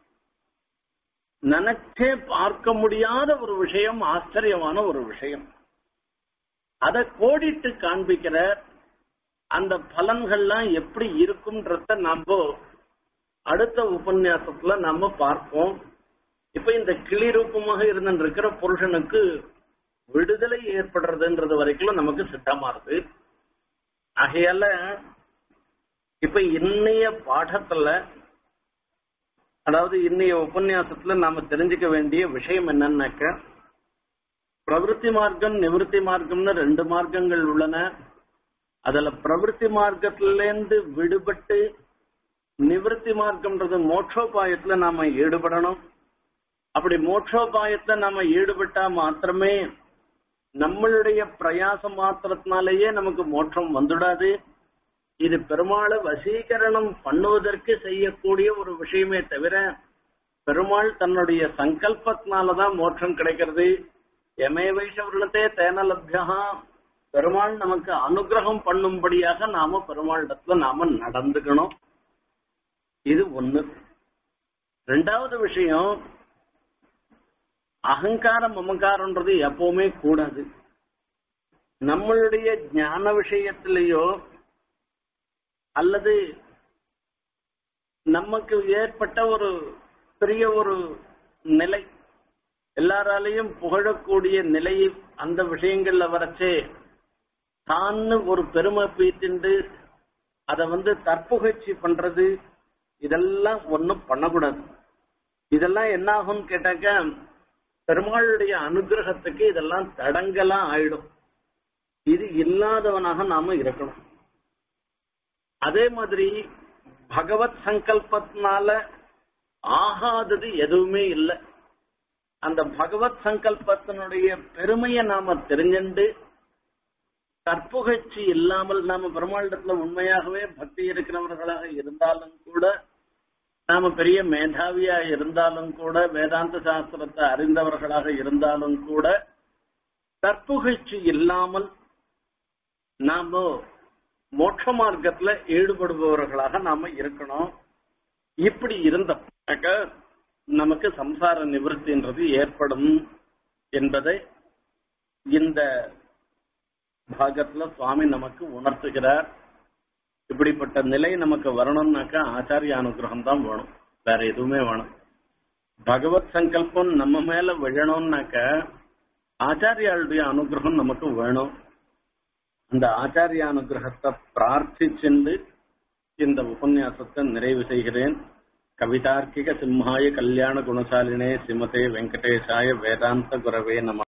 நினைச்சே பார்க்க முடியாத ஒரு விஷயம் ஆச்சரியமான ஒரு விஷயம் அதை கோடிட்டு காண்பிக்கிற அந்த பலன்கள்லாம் எப்படி இருக்கும்ன்றத நம்ம அடுத்த உபன்யாசத்துல நம்ம பார்ப்போம் இப்ப இந்த கிளி ரூபமாக இருந்திருக்கிற புருஷனுக்கு விடுதலை ஏற்படுறதுன்றது வரைக்கும் நமக்கு சித்தமா இருக்கு ஆகையால இப்ப இன்னைய பாடத்துல அதாவது இன்னைய உபன்யாசத்துல நாம தெரிஞ்சுக்க வேண்டிய விஷயம் என்னன்னாக்க பிரவருத்தி மார்க்கம் நிவர்த்தி மார்க்கம்னு ரெண்டு மார்க்கங்கள் உள்ளன அதுல பிரவருத்தி மார்க்கத்திலேருந்து விடுபட்டு நிவர்த்தி மார்க்கம்ன்றது மோட்சோபாயத்துல நாம ஈடுபடணும் அப்படி மோட்சோபாயத்துல நாம ஈடுபட்டா மாத்திரமே நம்மளுடைய பிரயாசம் மாத்திரத்தினாலேயே நமக்கு மோட்சம் வந்துடாது இது பெருமாளை வசீகரணம் பண்ணுவதற்கு செய்யக்கூடிய ஒரு விஷயமே தவிர பெருமாள் தன்னுடைய சங்கல்பத்தினாலதான் மோட்சம் கிடைக்கிறது எமே வைஷவர்களத்தே தேனலபியா பெருமாள் நமக்கு அனுகிரகம் பண்ணும்படியாக நாம பெருமாளிடத்துல நாம நடந்துக்கணும் இது ஒண்ணு ரெண்டாவது விஷயம் அகங்காரம் மமகாரம்ன்றது எப்பவுமே கூடாது நம்மளுடைய ஞான விஷயத்திலேயோ அல்லது நமக்கு ஏற்பட்ட ஒரு பெரிய ஒரு நிலை எல்லாராலையும் புகழக்கூடிய நிலை அந்த விஷயங்கள்ல வரச்சே தான்னு ஒரு பெருமை பீத்திண்டு அதை வந்து தற்புகழ்ச்சி பண்றது இதெல்லாம் ஒன்றும் பண்ணக்கூடாது இதெல்லாம் என்ன ஆகும்னு கேட்டாக்க பெருமாளுடைய அனுகிரகத்துக்கு இதெல்லாம் தடங்கலா ஆயிடும் இது இல்லாதவனாக நாம இருக்கணும் அதே மாதிரி பகவத் சங்கல்பத்தினால ஆகாதது எதுவுமே இல்லை அந்த பகவத் சங்கல்பத்தினுடைய பெருமையை நாம தெரிஞ்சுண்டு கற்புகழ்ச்சி இல்லாமல் நாம பெருமாளிடத்துல உண்மையாகவே பக்தி இருக்கிறவர்களாக இருந்தாலும் கூட நாம பெரிய மேதாவியா இருந்தாலும் கூட வேதாந்த சாஸ்திரத்தை அறிந்தவர்களாக இருந்தாலும் கூட கற்புகழ்ச்சி இல்லாமல் நாம மோட்ச மார்க்கத்துல ஈடுபடுபவர்களாக நாம இருக்கணும் இப்படி இருந்தப்ப நமக்கு சம்சார நிவர்த்தின்றது ஏற்படும் என்பதை இந்த பாகத்துல சுவாமி நமக்கு உணர்த்துகிறார் இப்படிப்பட்ட நிலை நமக்கு வரணும்னாக்கா ஆச்சாரிய அனுகிரகம் தான் வேணும் வேற எதுவுமே வேணும் பகவத் சங்கல்பம் நம்ம மேல விழணும்னாக்க ஆச்சாரியாளுடைய அனுகிரகம் நமக்கு வேணும் அந்த ஆச்சாரிய அனுகிரகத்தை பிரார்த்திச்சென்று இந்த உபன்யாசத்தை நிறைவு செய்கிறேன் கவிதார்க்கிக சிம்ஹாய கல்யாண குணசாலினே சிமதே வெங்கடேசாய வேதாந்த குரவே நம